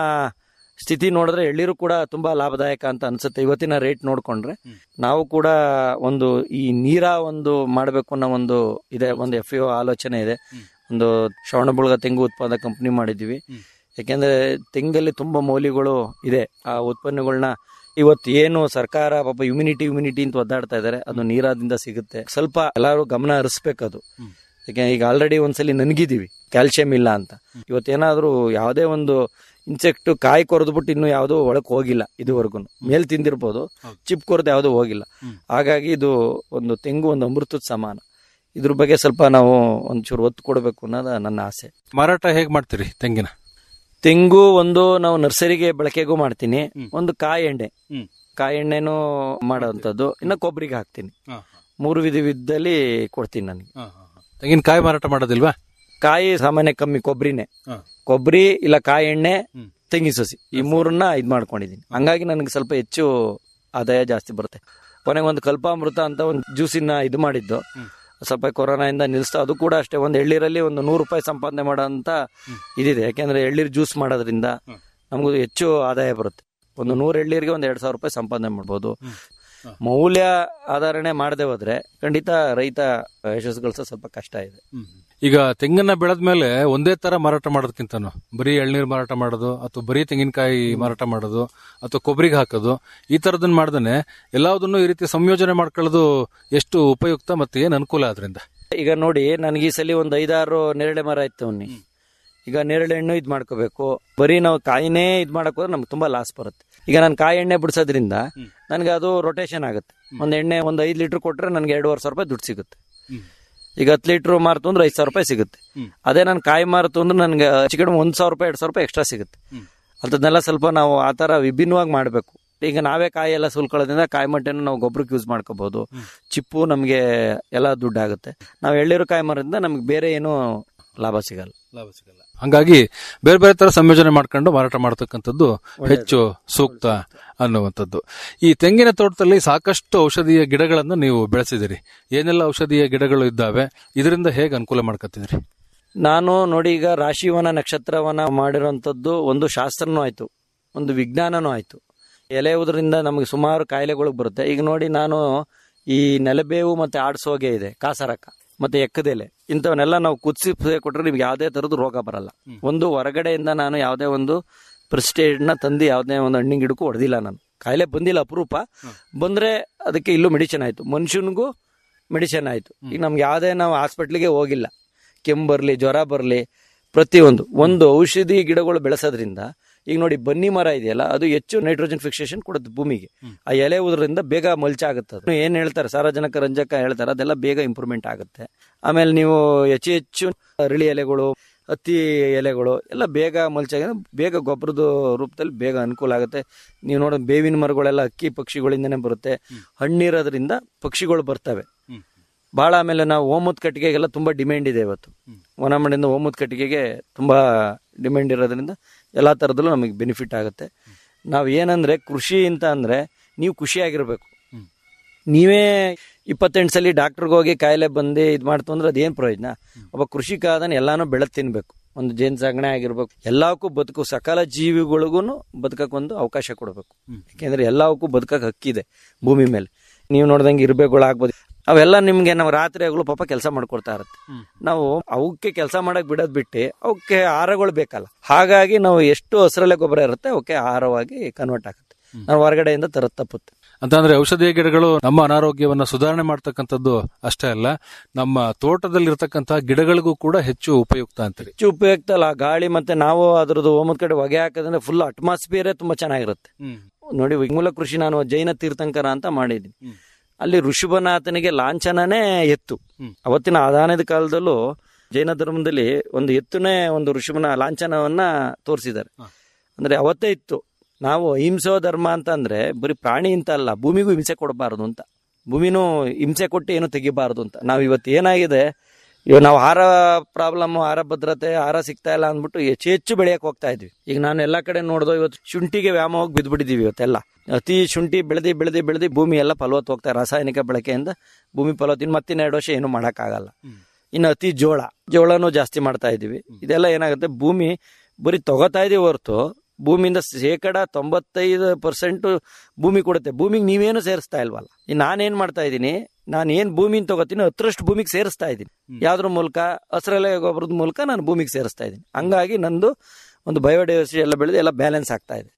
[SPEAKER 16] ಸ್ಥಿತಿ ನೋಡಿದ್ರೆ ಎಳ್ಳೀರು ಕೂಡ ತುಂಬಾ ಲಾಭದಾಯಕ ಅಂತ ಅನ್ಸುತ್ತೆ ಇವತ್ತಿನ ರೇಟ್ ನೋಡ್ಕೊಂಡ್ರೆ ನಾವು ಕೂಡ ಒಂದು ಈ ನೀರ ಒಂದು ಮಾಡಬೇಕು ಅನ್ನೋ ಒಂದು ಇದೆ ಒಂದು ಎಫ್ ಆಲೋಚನೆ ಇದೆ ಒಂದು ಶ್ರವಣಬುಳ್ಗ ತೆಂಗು ಉತ್ಪಾದಕ ಕಂಪನಿ ಮಾಡಿದ್ವಿ ಯಾಕೆಂದ್ರೆ ತೆಂಗಲ್ಲಿ ತುಂಬಾ ಮೌಲ್ಯಗಳು ಇದೆ ಆ ಉತ್ಪನ್ನಗಳನ್ನ ಇವತ್ತು ಏನು ಸರ್ಕಾರ ಪಾಪ ಇಮ್ಯುನಿಟಿ ಇಮ್ಯುನಿಟಿ ಅಂತ ಒದ್ದಾಡ್ತಾ ಇದ್ದಾರೆ ಅದು ನೀರಾದಿಂದ ಸಿಗುತ್ತೆ ಸ್ವಲ್ಪ ಎಲ್ಲರೂ ಗಮನ ಹರಿಸ್ಬೇಕು ಅದು ಯಾಕೆ ಈಗ ಆಲ್ರೆಡಿ ಒಂದ್ಸಲಿ ನನ್ಗಿದೀವಿ ಕ್ಯಾಲ್ಸಿಯಂ ಇಲ್ಲ ಅಂತ ಇವತ್ತೇನಾದ್ರೂ ಯಾವುದೇ ಒಂದು ಇನ್ಸೆಕ್ಟ್ ಕಾಯಿ ಕೊರೆದ್ಬಿಟ್ಟು ಇನ್ನು ಯಾವುದೋ ಒಳಕ್ ಹೋಗಿಲ್ಲ ಇದುವರೆಗೂ ಮೇಲ್ ತಿಂದಿರ್ಬೋದು ಚಿಪ್ ಕೊರದು ಯಾವುದೂ ಹೋಗಿಲ್ಲ ಹಾಗಾಗಿ ಇದು ಒಂದು ತೆಂಗು ಒಂದು ಅಮೃತದ ಸಮಾನ ಇದ್ರ ಬಗ್ಗೆ ಸ್ವಲ್ಪ ನಾವು ಒಂಚೂರು ಒತ್ತು ಕೊಡಬೇಕು ಅನ್ನೋದು ನನ್ನ ಆಸೆ
[SPEAKER 15] ಮಾರಾಟ ಹೇಗ್ ಮಾಡ್ತೀರಿ ತೆಂಗಿನ
[SPEAKER 16] ತೆಂಗು ಒಂದು ನಾವು ನರ್ಸರಿಗೆ ಬಳಕೆಗೂ ಮಾಡ್ತೀನಿ ಒಂದು ಕಾಯಿ ಎಣ್ಣೆ
[SPEAKER 15] ಹ್ಮ್.
[SPEAKER 16] ಕಾಯಿ ಎಣ್ಣೆನೂ ಮಾಡೋವಂಥದ್ದು ಇನ್ನು ಕೊಬ್ಬರಿಗೆ ಹಾಕ್ತೀನಿ ಮೂರು ವಿಧ ವಿಧದಲ್ಲಿ ಕೊಡ್ತೀನಿ ನನಗೆ
[SPEAKER 15] ತೆಂಗಿನಕಾಯಿ ಮಾರಾಟ ಮಾಡೋದಿಲ್ವಾ
[SPEAKER 16] ಕಾಯಿ ಸಾಮಾನ್ಯ ಕಮ್ಮಿ ಕೊಬ್ಬರಿನೇ
[SPEAKER 15] ಹಾ.
[SPEAKER 16] ಕೊಬ್ಬರಿ ಇಲ್ಲ ಕಾಯಿ ಎಣ್ಣೆ ತೆಂಗಿನ ಸಸಿ ಈ ಮೂರನ್ನ ಇದ್ ಮಾಡ್ಕೊಂಡಿದ್ದೀನಿ ಹಂಗಾಗಿ ನನಗೆ ಸ್ವಲ್ಪ ಹೆಚ್ಚು ಆದಾಯ ಜಾಸ್ತಿ ಬರುತ್ತೆ ಕೊನೆಗೆ ಒಂದು ಕಲ್ಪಾಮೃತ ಅಂತ ಒಂದು ಜ್ಯೂಸಿನ ಇದು ಮಾಡಿದ್ದು ಸ್ವಲ್ಪ ಕೊರೋನಾಯಿಂದ ನಿಲ್ಲಿಸ್ತಾ ಅದು ಕೂಡ ಅಷ್ಟೇ ಒಂದು ಎಳ್ಳೀರಲ್ಲಿ ಒಂದು ನೂರು ರೂಪಾಯಿ ಸಂಪಾದನೆ ಮಾಡೋ ಅಂತ ಇದಿದೆ ಯಾಕೆಂದ್ರೆ ಎಳ್ಳೀರು ಜ್ಯೂಸ್ ಮಾಡೋದ್ರಿಂದ ನಮಗೂ ಹೆಚ್ಚು ಆದಾಯ ಬರುತ್ತೆ ಒಂದು ನೂರು ಎಳ್ಳೀರಿಗೆ ಒಂದು ಎರಡು ಸಾವಿರ ರೂಪಾಯಿ ಸಂಪಾದನೆ ಮಾಡ್ಬೋದು ಮೌಲ್ಯ ಆಧಾರಣೆ ಮಾಡದೆ ಹೋದ್ರೆ ಖಂಡಿತ ರೈತ ಯಶಸ್ಸು ಗಳಿಸೋ ಸ್ವಲ್ಪ ಕಷ್ಟ ಇದೆ
[SPEAKER 15] ಈಗ ತೆಂಗನ್ನ ಬೆಳೆದ್ಮೇಲೆ ಒಂದೇ ತರ ಮಾರಾಟ ಮಾಡೋದಕ್ಕಿಂತನೂ ಬರೀ ಎಳ್ನೀರ್ ಮಾರಾಟ ಮಾಡೋದು ಅಥವಾ ಬರೀ ತೆಂಗಿನಕಾಯಿ ಮಾರಾಟ ಮಾಡೋದು ಅಥವಾ ಕೊಬ್ಬರಿಗೆ ಹಾಕೋದು ಈ ತರದನ್ನ ಮಾಡ್ದೇನೆ ಎಲ್ಲದನ್ನು ಈ ರೀತಿ ಸಂಯೋಜನೆ ಮಾಡ್ಕೊಳ್ಳೋದು ಎಷ್ಟು ಉಪಯುಕ್ತ ಮತ್ತೆ ಏನ್ ಅನುಕೂಲ ಅದರಿಂದ
[SPEAKER 16] ಈಗ ನೋಡಿ ನನಗೆ ಈ ಸಲ ಒಂದು ಐದಾರು ನೇರಳೆ ಮರ ಇತ್ತು ಅವ್ನಿ ಈಗ ನೇರಳೆ ಹಣ್ಣು ಇದು ಮಾಡ್ಕೋಬೇಕು ಬರೀ ನಾವು ಕಾಯಿನೇ ಇದು ಮಾಡಕ್ ಹೋದ್ರೆ ನಮ್ಗೆ ತುಂಬಾ ಲಾಸ್ ಬರುತ್ತೆ ಈಗ ನಾನು ಕಾಯಿ ಎಣ್ಣೆ ಬಿಡಿಸೋದ್ರಿಂದ ನನಗೆ ಅದು ರೊಟೇಷನ್ ಆಗುತ್ತೆ ಒಂದು ಎಣ್ಣೆ ಒಂದು ಐದು ಲೀಟರ್ ಕೊಟ್ರೆ ನನಗೆ ಎರಡೂವರೆ ಸಾವಿರ ರೂಪಾಯಿ ದುಡ್ಡು ಸಿಗುತ್ತೆ ಈಗ ಹತ್ತು ಲೀಟರ್ ಮಾರ್ತು ಅಂದ್ರೆ ಐದು ಸಾವಿರ ರೂಪಾಯಿ ಸಿಗುತ್ತೆ ಅದೇ ನಾನು ಕಾಯಿ ಮಾರ್ತು ಅಂದ್ರೆ ನನಗೆ ಹೆಚ್ಚು ಕಡಿಮೆ ಒಂದು ಸಾವಿರ ರೂಪಾಯಿ ಎರಡು ಸಾವಿರ ರೂಪಾಯಿ ಎಕ್ಸ್ಟ್ರಾ ಸಿಗುತ್ತೆ ಅಂಥದ್ದನ್ನೆಲ್ಲ ಸ್ವಲ್ಪ ನಾವು ಆ ಥರ ವಿಭಿನ್ನವಾಗಿ ಮಾಡಬೇಕು ಈಗ ನಾವೇ ಕಾಯಿ ಎಲ್ಲ ಸುಲ್ಕೊಳ್ಳೋದ್ರಿಂದ ಕಾಯಿ ಮಟ್ಟೆನ ನಾವು ಗೊಬ್ಬರಕ್ಕೆ ಯೂಸ್ ಮಾಡ್ಕೋಬಹುದು ಚಿಪ್ಪು ನಮಗೆ ಎಲ್ಲ ದುಡ್ಡಾಗುತ್ತೆ ನಾವು ಎಳ್ಳಿರೋ ಕಾಯಿ ಮರದಿಂದ ನಮ್ಗೆ ಬೇರೆ ಏನು ಲಾಭ ಸಿಗಲ್ಲ
[SPEAKER 15] ಲಾಭ ಸಿಗಲ್ಲ ಹಂಗಾಗಿ ಬೇರೆ ಬೇರೆ ತರ ಸಂಯೋಜನೆ ಮಾಡ್ಕೊಂಡು ಮಾರಾಟ ಮಾಡ್ತಕ್ಕಂಥದ್ದು ಹೆಚ್ಚು ಸೂಕ್ತ ಅನ್ನುವಂಥದ್ದು ಈ ತೆಂಗಿನ ತೋಟದಲ್ಲಿ ಸಾಕಷ್ಟು ಔಷಧೀಯ ಗಿಡಗಳನ್ನು ನೀವು ಬೆಳೆಸಿದಿರಿ ಏನೆಲ್ಲ ಔಷಧೀಯ ಗಿಡಗಳು ಇದ್ದಾವೆ ಇದರಿಂದ ಹೇಗೆ ಅನುಕೂಲ ಮಾಡ್ಕೊತಿದ್ರಿ
[SPEAKER 16] ನಾನು ನೋಡಿ ಈಗ ರಾಶಿವನ ನಕ್ಷತ್ರವನ ಮಾಡಿರೋಂಥದ್ದು ಒಂದು ಶಾಸ್ತ್ರನೂ ಆಯ್ತು ಒಂದು ವಿಜ್ಞಾನನೂ ಆಯ್ತು ಎಲೆ ಉದ್ರಿಂದ ನಮಗೆ ಸುಮಾರು ಕಾಯಿಲೆಗಳು ಬರುತ್ತೆ ಈಗ ನೋಡಿ ನಾನು ಈ ನೆಲಬೇವು ಮತ್ತೆ ಆಡ್ಸೋಗೆ ಇದೆ ಕಾಸರಕ ಮತ್ತೆ ಎಕ್ಕದೆಲೆ ಇಂಥವನ್ನೆಲ್ಲ ನಾವು ಕುದಿಸಿ ಕೊಟ್ರೆ ನಿಮ್ಗೆ ಯಾವುದೇ ತರದ್ದು ರೋಗ ಬರಲ್ಲ ಒಂದು ಹೊರಗಡೆಯಿಂದ ನಾನು ಯಾವುದೇ ಒಂದು ಪ್ರೆಸ್ಟೇಜ್ನ ತಂದು ಯಾವುದೇ ಒಂದು ಹಣ್ಣಿನ ಗಿಡಕ್ಕೂ ಹೊಡೆದಿಲ್ಲ ನಾನು ಕಾಯಿಲೆ ಬಂದಿಲ್ಲ ಅಪರೂಪ ಬಂದ್ರೆ ಅದಕ್ಕೆ ಇಲ್ಲೂ ಮೆಡಿಸಿನ್ ಆಯ್ತು ಮನುಷ್ಯನಿಗೂ ಮೆಡಿಸಿನ್ ಆಯ್ತು ಈಗ ನಮ್ಗೆ ಯಾವುದೇ ನಾವು ಹಾಸ್ಪಿಟ್ಲಿಗೆ ಹೋಗಿಲ್ಲ ಕೆಮ್ಮು ಬರಲಿ ಜ್ವರ ಬರಲಿ ಪ್ರತಿಯೊಂದು ಒಂದು ಔಷಧಿ ಗಿಡಗಳು ಬೆಳೆಸೋದ್ರಿಂದ ಈಗ ನೋಡಿ ಬನ್ನಿ ಮರ ಇದೆಯಲ್ಲ ಅದು ಹೆಚ್ಚು ನೈಟ್ರೋಜನ್ ಫಿಕ್ಸೇಷನ್ ಕೊಡುತ್ತೆ ಭೂಮಿಗೆ ಆ ಎಲೆ ಉದ್ರಿಂದ ಬೇಗ ಮಲ್ಚ ಆಗುತ್ತೆ ಅದು ಏನ್ ಹೇಳ್ತಾರೆ ಸಾರಜನಕ ರಂಜಕ ಹೇಳ್ತಾರೆ ಅದೆಲ್ಲ ಬೇಗ ಇಂಪ್ರೂವ್ಮೆಂಟ್ ಆಗುತ್ತೆ ಆಮೇಲೆ ನೀವು ಹೆಚ್ಚು ಹೆಚ್ಚು ಅರಳಿ ಎಲೆಗಳು ಹತ್ತಿ ಎಲೆಗಳು ಎಲ್ಲ ಬೇಗ ಮಲ್ಚಾಗ ಬೇಗ ಗೊಬ್ಬರದ ರೂಪದಲ್ಲಿ ಬೇಗ ಅನುಕೂಲ ಆಗುತ್ತೆ ನೀವು ನೋಡೋ ಬೇವಿನ ಮರಗಳೆಲ್ಲ ಅಕ್ಕಿ ಪಕ್ಷಿಗಳಿಂದನೇ ಬರುತ್ತೆ ಹಣ್ಣಿರೋದ್ರಿಂದ ಪಕ್ಷಿಗಳು ಬರ್ತವೆ ಬಹಳ ಆಮೇಲೆ ನಾವು ಓಮದ್ ಕಟ್ಟಿಗೆಗೆಲ್ಲ ತುಂಬಾ ಡಿಮ್ಯಾಂಡ್ ಇದೆ ಇವತ್ತು ಒಣಮಣ್ಣಿಂದ ಓಮದ್ ಕಟ್ಟಿಗೆಗೆ ತುಂಬಾ ಡಿಮ್ಯಾಂಡ್ ಇರೋದ್ರಿಂದ ಎಲ್ಲಾ ತರದಲ್ಲೂ ನಮಗೆ ಬೆನಿಫಿಟ್ ಆಗುತ್ತೆ ನಾವು ಏನಂದ್ರೆ ಕೃಷಿ ಅಂತ ಅಂದ್ರೆ ನೀವು ಖುಷಿಯಾಗಿರ್ಬೇಕು ನೀವೇ ಇಪ್ಪತ್ತೆಂಟು ಸಲ ಡಾಕ್ಟರ್ಗೆ ಹೋಗಿ ಕಾಯಿಲೆ ಬಂದು ಇದು ಮಾಡ್ತು ಅಂದ್ರೆ ಅದೇನು ಪ್ರಯೋಜನ ಒಬ್ಬ ಕೃಷಿಕ ಅದನ್ನ ಎಲ್ಲಾನು ಬೆಳೆದ್ ತಿನ್ಬೇಕು ಒಂದು ಜೇನು ಸಾಗಣೆ ಆಗಿರ್ಬೇಕು ಎಲ್ಲವಕ್ಕೂ ಬದುಕು ಸಕಲ ಜೀವಿಗಳಿಗೂ ಬದುಕಕ್ಕೆ ಒಂದು ಅವಕಾಶ ಕೊಡಬೇಕು ಯಾಕೆಂದ್ರೆ ಎಲ್ಲವಕ್ಕೂ ಬದುಕಕ್ಕೆ ಹಕ್ಕಿದೆ ಭೂಮಿ ಮೇಲೆ ನೀವು ನೋಡ್ದಂಗೆ ಇರ್ಬೇಕುಗಳು ಆಗ್ಬೋದು ಅವೆಲ್ಲ ನಿಮ್ಗೆ ನಾವು ರಾತ್ರಿ ಆಗಲು ಪಾಪ ಕೆಲಸ ಮಾಡ್ಕೊಡ್ತಾ ಇರುತ್ತೆ ನಾವು ಅವಕ್ಕೆ ಕೆಲಸ ಮಾಡಕ್ ಬಿಡೋದ್ ಬಿಟ್ಟು ಅವಕ್ಕೆ ಆಹಾರಗಳು ಬೇಕಲ್ಲ ಹಾಗಾಗಿ ನಾವು ಎಷ್ಟು ಹಸಿರಲೆ ಗೊಬ್ಬರ ಇರುತ್ತೆ ಅವಕ್ಕೆ ಆಹಾರವಾಗಿ ಕನ್ವರ್ಟ್ ಆಗುತ್ತೆ ನಾವು ಹೊರಗಡೆಯಿಂದ ತರದ್ ತಪ್ಪುತ್ತೆ
[SPEAKER 15] ಅಂತಂದ್ರೆ ಔಷಧೀಯ ಗಿಡಗಳು ನಮ್ಮ ಅನಾರೋಗ್ಯವನ್ನ ಸುಧಾರಣೆ ಮಾಡ್ತಕ್ಕಂಥದ್ದು ಅಷ್ಟೇ ಅಲ್ಲ ನಮ್ಮ ತೋಟದಲ್ಲಿರ್ತಕ್ಕಂತಹ ಗಿಡಗಳಿಗೂ ಕೂಡ ಹೆಚ್ಚು ಉಪಯುಕ್ತ ಅಂತೀರಿ
[SPEAKER 16] ಹೆಚ್ಚು ಉಪಯುಕ್ತ ಅಲ್ಲ ಗಾಳಿ ಮತ್ತೆ ನಾವು ಅದ್ರದ್ದು ಹೋಮದ ಕಡೆ ಹೊಗೆ ಹಾಕೋದ್ರೆ ಫುಲ್ ಅಟ್ಮಾಸ್ಫಿಯರೇ ತುಂಬಾ ಚೆನ್ನಾಗಿರುತ್ತೆ ನೋಡಿ ಮೂಲ ಕೃಷಿ ನಾನು ಜೈನ ತೀರ್ಥಂಕರ ಅಂತ ಮಾಡಿದ್ದೀನಿ ಅಲ್ಲಿ ಋಷಭನಾಥನಿಗೆ ಲಾಂಛನನೇ ಎತ್ತು ಅವತ್ತಿನ ಆದಾನದ ಕಾಲದಲ್ಲೂ ಜೈನ ಧರ್ಮದಲ್ಲಿ ಒಂದು ಎತ್ತುನೇ ಒಂದು ಋಷಭನ ಲಾಂಛನವನ್ನ ತೋರಿಸಿದ್ದಾರೆ ಅಂದ್ರೆ ಅವತ್ತೇ ಇತ್ತು ನಾವು ಅಹಿಂಸೋ ಧರ್ಮ ಅಂತ ಅಂದ್ರೆ ಬರೀ ಪ್ರಾಣಿ ಅಂತ ಅಲ್ಲ ಭೂಮಿಗೂ ಹಿಂಸೆ ಕೊಡಬಾರದು ಅಂತ ಭೂಮಿನೂ ಹಿಂಸೆ ಕೊಟ್ಟು ಏನು ತೆಗಿಬಾರದು ಅಂತ ನಾವು ಇವತ್ತು ಏನಾಗಿದೆ ಇವಾಗ ನಾವು ಆಹಾರ ಪ್ರಾಬ್ಲಮ್ ಆಹಾರ ಭದ್ರತೆ ಆಹಾರ ಸಿಗ್ತಾ ಇಲ್ಲ ಅಂದ್ಬಿಟ್ಟು ಹೆಚ್ಚು ಹೆಚ್ಚು ಬೆಳೆಯಕ್ಕೆ ಹೋಗ್ತಾ ಇದ್ವಿ ಈಗ ನಾನು ಎಲ್ಲಾ ಕಡೆ ನೋಡ್ದೋ ಇವತ್ತು ಶುಂಠಿಗೆ ವ್ಯಾಮೋಗಿ ಬಿದ್ದ್ಬಿಟ್ಟಿದೀವಿ ಇವತ್ತೆಲ್ಲ ಅತಿ ಶುಂಠಿ ಬೆಳೆದಿ ಬೆಳೆದಿ ಬೆಳೆದಿ ಭೂಮಿ ಎಲ್ಲ ಫಲವತ್ತು ಹೋಗ್ತಾ ರಾಸಾಯನಿಕ ಬಳಕೆಯಿಂದ ಭೂಮಿ ಫಲವತ್ತು ಇನ್ನು ಮತ್ತಿನ ಎರಡು ವರ್ಷ ಏನು ಮಾಡೋಕ್ಕಾಗಲ್ಲ ಇನ್ನು ಅತಿ ಜೋಳ ಜೋಳನೂ ಜಾಸ್ತಿ ಮಾಡ್ತಾ ಇದೀವಿ ಇದೆಲ್ಲ ಏನಾಗುತ್ತೆ ಭೂಮಿ ಬರೀ ತಗೋತಾ ಇದೀವಿ ಹೊರತು ಭೂಮಿಯಿಂದ ಶೇಕಡ ತೊಂಬತ್ತೈದು ಪರ್ಸೆಂಟ್ ಭೂಮಿ ಕೊಡುತ್ತೆ ಭೂಮಿಗೆ ನೀವೇನು ಸೇರಿಸ್ತಾ ಇಲ್ವಲ್ಲ ಈ ನಾನೇನ್ ಮಾಡ್ತಾ ಇದ್ದೀನಿ ನಾನು ಏನ್ ಭೂಮಿನ ತಗೋತೀನಿ ಹತ್ತರಷ್ಟು ಭೂಮಿಗೆ ಸೇರಿಸ್ತಾ ಇದ್ದೀನಿ ಯಾವ್ದ್ರ ಮೂಲಕ ಹಸಿರೆಲೆ ಗೊಬ್ಬರದ ಮೂಲಕ ನಾನು ಭೂಮಿಗೆ ಸೇರಿಸ್ತಾ ಇದ್ದೀನಿ ಹಂಗಾಗಿ ನಂದು ಒಂದು ಬಯೋಡೈವರ್ಸಿಟಿ ಎಲ್ಲ ಬೆಳೆದು ಎಲ್ಲ ಬ್ಯಾಲೆನ್ಸ್ ಆಗ್ತಾ ಇದೆ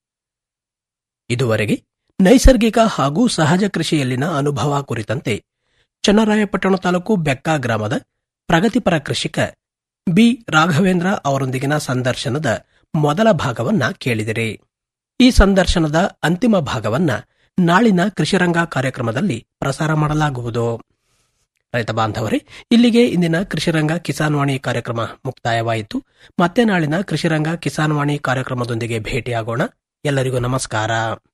[SPEAKER 14] ಇದುವರೆಗೆ ನೈಸರ್ಗಿಕ ಹಾಗೂ ಸಹಜ ಕೃಷಿಯಲ್ಲಿನ ಅನುಭವ ಕುರಿತಂತೆ ಚನ್ನರಾಯಪಟ್ಟಣ ತಾಲೂಕು ಬೆಕ್ಕಾ ಗ್ರಾಮದ ಪ್ರಗತಿಪರ ಕೃಷಿಕ ಬಿ ರಾಘವೇಂದ್ರ ಅವರೊಂದಿಗಿನ ಸಂದರ್ಶನದ ಮೊದಲ ಭಾಗವನ್ನ ಕೇಳಿದಿರಿ ಈ ಸಂದರ್ಶನದ ಅಂತಿಮ ಭಾಗವನ್ನ ನಾಳಿನ ಕೃಷಿರಂಗ ಕಾರ್ಯಕ್ರಮದಲ್ಲಿ ಪ್ರಸಾರ ಮಾಡಲಾಗುವುದು ರೈತ ಬಾಂಧವರೇ ಇಲ್ಲಿಗೆ ಇಂದಿನ ಕೃಷಿರಂಗ ಕಿಸಾನ್ ವಾಣಿ ಕಾರ್ಯಕ್ರಮ ಮುಕ್ತಾಯವಾಯಿತು ಮತ್ತೆ ನಾಳಿನ ಕೃಷಿರಂಗ ಕಿಸಾನ್ ವಾಣಿ ಕಾರ್ಯಕ್ರಮದೊಂದಿಗೆ ಭೇಟಿಯಾಗೋಣ ಎಲ್ಲರಿಗೂ ನಮಸ್ಕಾರ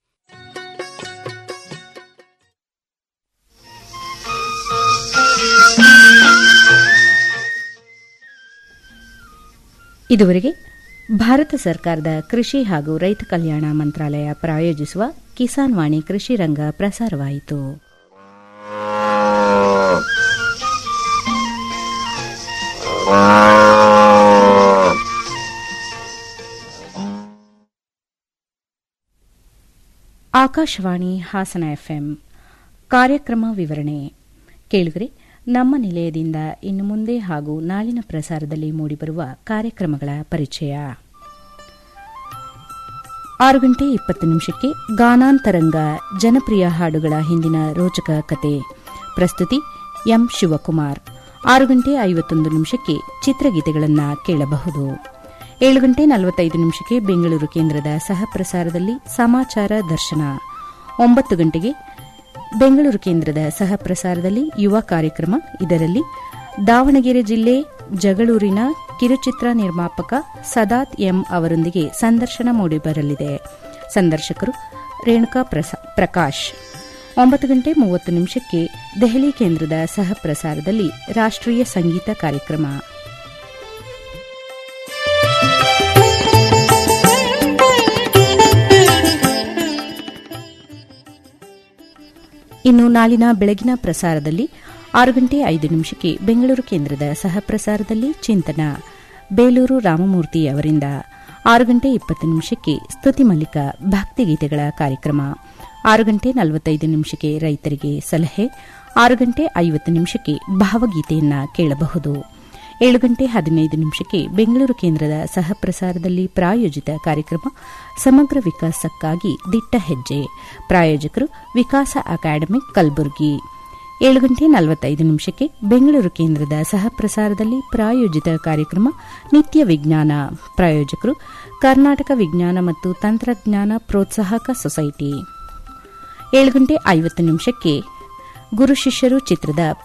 [SPEAKER 1] ಇದುವರೆಗೆ ಭಾರತ ಸರ್ಕಾರದ ಕೃಷಿ ಹಾಗೂ ರೈತ ಕಲ್ಯಾಣ ಮಂತ್ರಾಲಯ ಪ್ರಾಯೋಜಿಸುವ ಕಿಸಾನ್ ವಾಣಿ ಕೃಷಿ ರಂಗ ಪ್ರಸಾರವಾಯಿತು ಆಕಾಶವಾಣಿ ಹಾಸನ ಎಫ್ಎಂ ಕಾರ್ಯಕ್ರಮ ವಿವರಣೆ ಕೇಳಿದರೆ ನಮ್ಮ ನಿಲಯದಿಂದ ಇನ್ನು ಮುಂದೆ ಹಾಗೂ ನಾಳಿನ ಪ್ರಸಾರದಲ್ಲಿ ಮೂಡಿಬರುವ ಕಾರ್ಯಕ್ರಮಗಳ ಪರಿಚಯ ಆರು ಗಂಟೆ ಇಪ್ಪತ್ತು ನಿಮಿಷಕ್ಕೆ ಗಾನಾಂತರಂಗ ಜನಪ್ರಿಯ ಹಾಡುಗಳ ಹಿಂದಿನ ರೋಚಕ ಕತೆ ಪ್ರಸ್ತುತಿ ಎಂ ಶಿವಕುಮಾರ್ ಆರು ಗಂಟೆ ಐವತ್ತೊಂದು ನಿಮಿಷಕ್ಕೆ ಚಿತ್ರಗೀತೆಗಳನ್ನು ಕೇಳಬಹುದು ಏಳು ಗಂಟೆ ನಲವತ್ತೈದು ನಿಮಿಷಕ್ಕೆ ಬೆಂಗಳೂರು ಕೇಂದ್ರದ ಸಹ ಪ್ರಸಾರದಲ್ಲಿ ಸಮಾಚಾರ ದರ್ಶನ ಒಂಬತ್ತು ಗಂಟೆಗೆ ಬೆಂಗಳೂರು ಕೇಂದ್ರದ ಸಹ ಪ್ರಸಾರದಲ್ಲಿ ಯುವ ಕಾರ್ಯಕ್ರಮ ಇದರಲ್ಲಿ ದಾವಣಗೆರೆ ಜಿಲ್ಲೆ ಜಗಳೂರಿನ ಕಿರುಚಿತ್ರ ನಿರ್ಮಾಪಕ ಸದಾತ್ ಎಂ ಅವರೊಂದಿಗೆ ಸಂದರ್ಶನ ಮೂಡಿಬರಲಿದೆ ಸಂದರ್ಶಕರು ರೇಣುಕಾ ಪ್ರಕಾಶ್ ಒಂಬತ್ತು ಗಂಟೆ ಮೂವತ್ತು ನಿಮಿಷಕ್ಕೆ ದೆಹಲಿ ಕೇಂದ್ರದ ಸಹ ಪ್ರಸಾರದಲ್ಲಿ ರಾಷ್ಟ್ರೀಯ ಸಂಗೀತ ಕಾರ್ಯಕ್ರಮ ಇನ್ನು ನಾಳಿನ ಬೆಳಗಿನ ಪ್ರಸಾರದಲ್ಲಿ ಆರು ಗಂಟೆ ಐದು ನಿಮಿಷಕ್ಕೆ ಬೆಂಗಳೂರು ಕೇಂದ್ರದ ಸಹ ಪ್ರಸಾರದಲ್ಲಿ ಚಿಂತನ ಬೇಲೂರು ರಾಮಮೂರ್ತಿ ಅವರಿಂದ ಆರು ಗಂಟೆ ಇಪ್ಪತ್ತು ನಿಮಿಷಕ್ಕೆ ಸ್ತುತಿ ಮಲ್ಲಿಕ ಭಕ್ತಿಗೀತೆಗಳ ಕಾರ್ಯಕ್ರಮ ಆರು ಗಂಟೆ ನಲವತ್ತೈದು ನಿಮಿಷಕ್ಕೆ ರೈತರಿಗೆ ಸಲಹೆ ಆರು ಗಂಟೆ ಐವತ್ತು ನಿಮಿಷಕ್ಕೆ ಭಾವಗೀತೆಯನ್ನ ಕೇಳಬಹುದು ಏಳು ಗಂಟೆ ಹದಿನೈದು ನಿಮಿಷಕ್ಕೆ ಬೆಂಗಳೂರು ಕೇಂದ್ರದ ಸಹ ಪ್ರಸಾರದಲ್ಲಿ ಪ್ರಾಯೋಜಿತ ಕಾರ್ಯಕ್ರಮ ಸಮಗ್ರ ವಿಕಾಸಕ್ಕಾಗಿ ದಿಟ್ಟ ಹೆಜ್ಜೆ ಪ್ರಾಯೋಜಕರು ವಿಕಾಸ ಅಕಾಡೆಮಿ ಕಲಬುರಗಿ ಏಳು ಗಂಟೆ ನಲವತ್ತೈದು ನಿಮಿಷಕ್ಕೆ ಬೆಂಗಳೂರು ಕೇಂದ್ರದ ಸಹ ಪ್ರಸಾರದಲ್ಲಿ ಪ್ರಾಯೋಜಿತ ಕಾರ್ಯಕ್ರಮ ನಿತ್ಯ ವಿಜ್ಞಾನ ಪ್ರಾಯೋಜಕರು ಕರ್ನಾಟಕ ವಿಜ್ಞಾನ ಮತ್ತು ತಂತ್ರಜ್ಞಾನ ಪ್ರೋತ್ಸಾಹಕ ಸೊಸೈಟಿ ಏಳು ಗಂಟೆ ಐವತ್ತು ನಿಮಿಷಕ್ಕೆ ಗುರು ಶಿಷ್ಯರು ಚಿತ್ರದ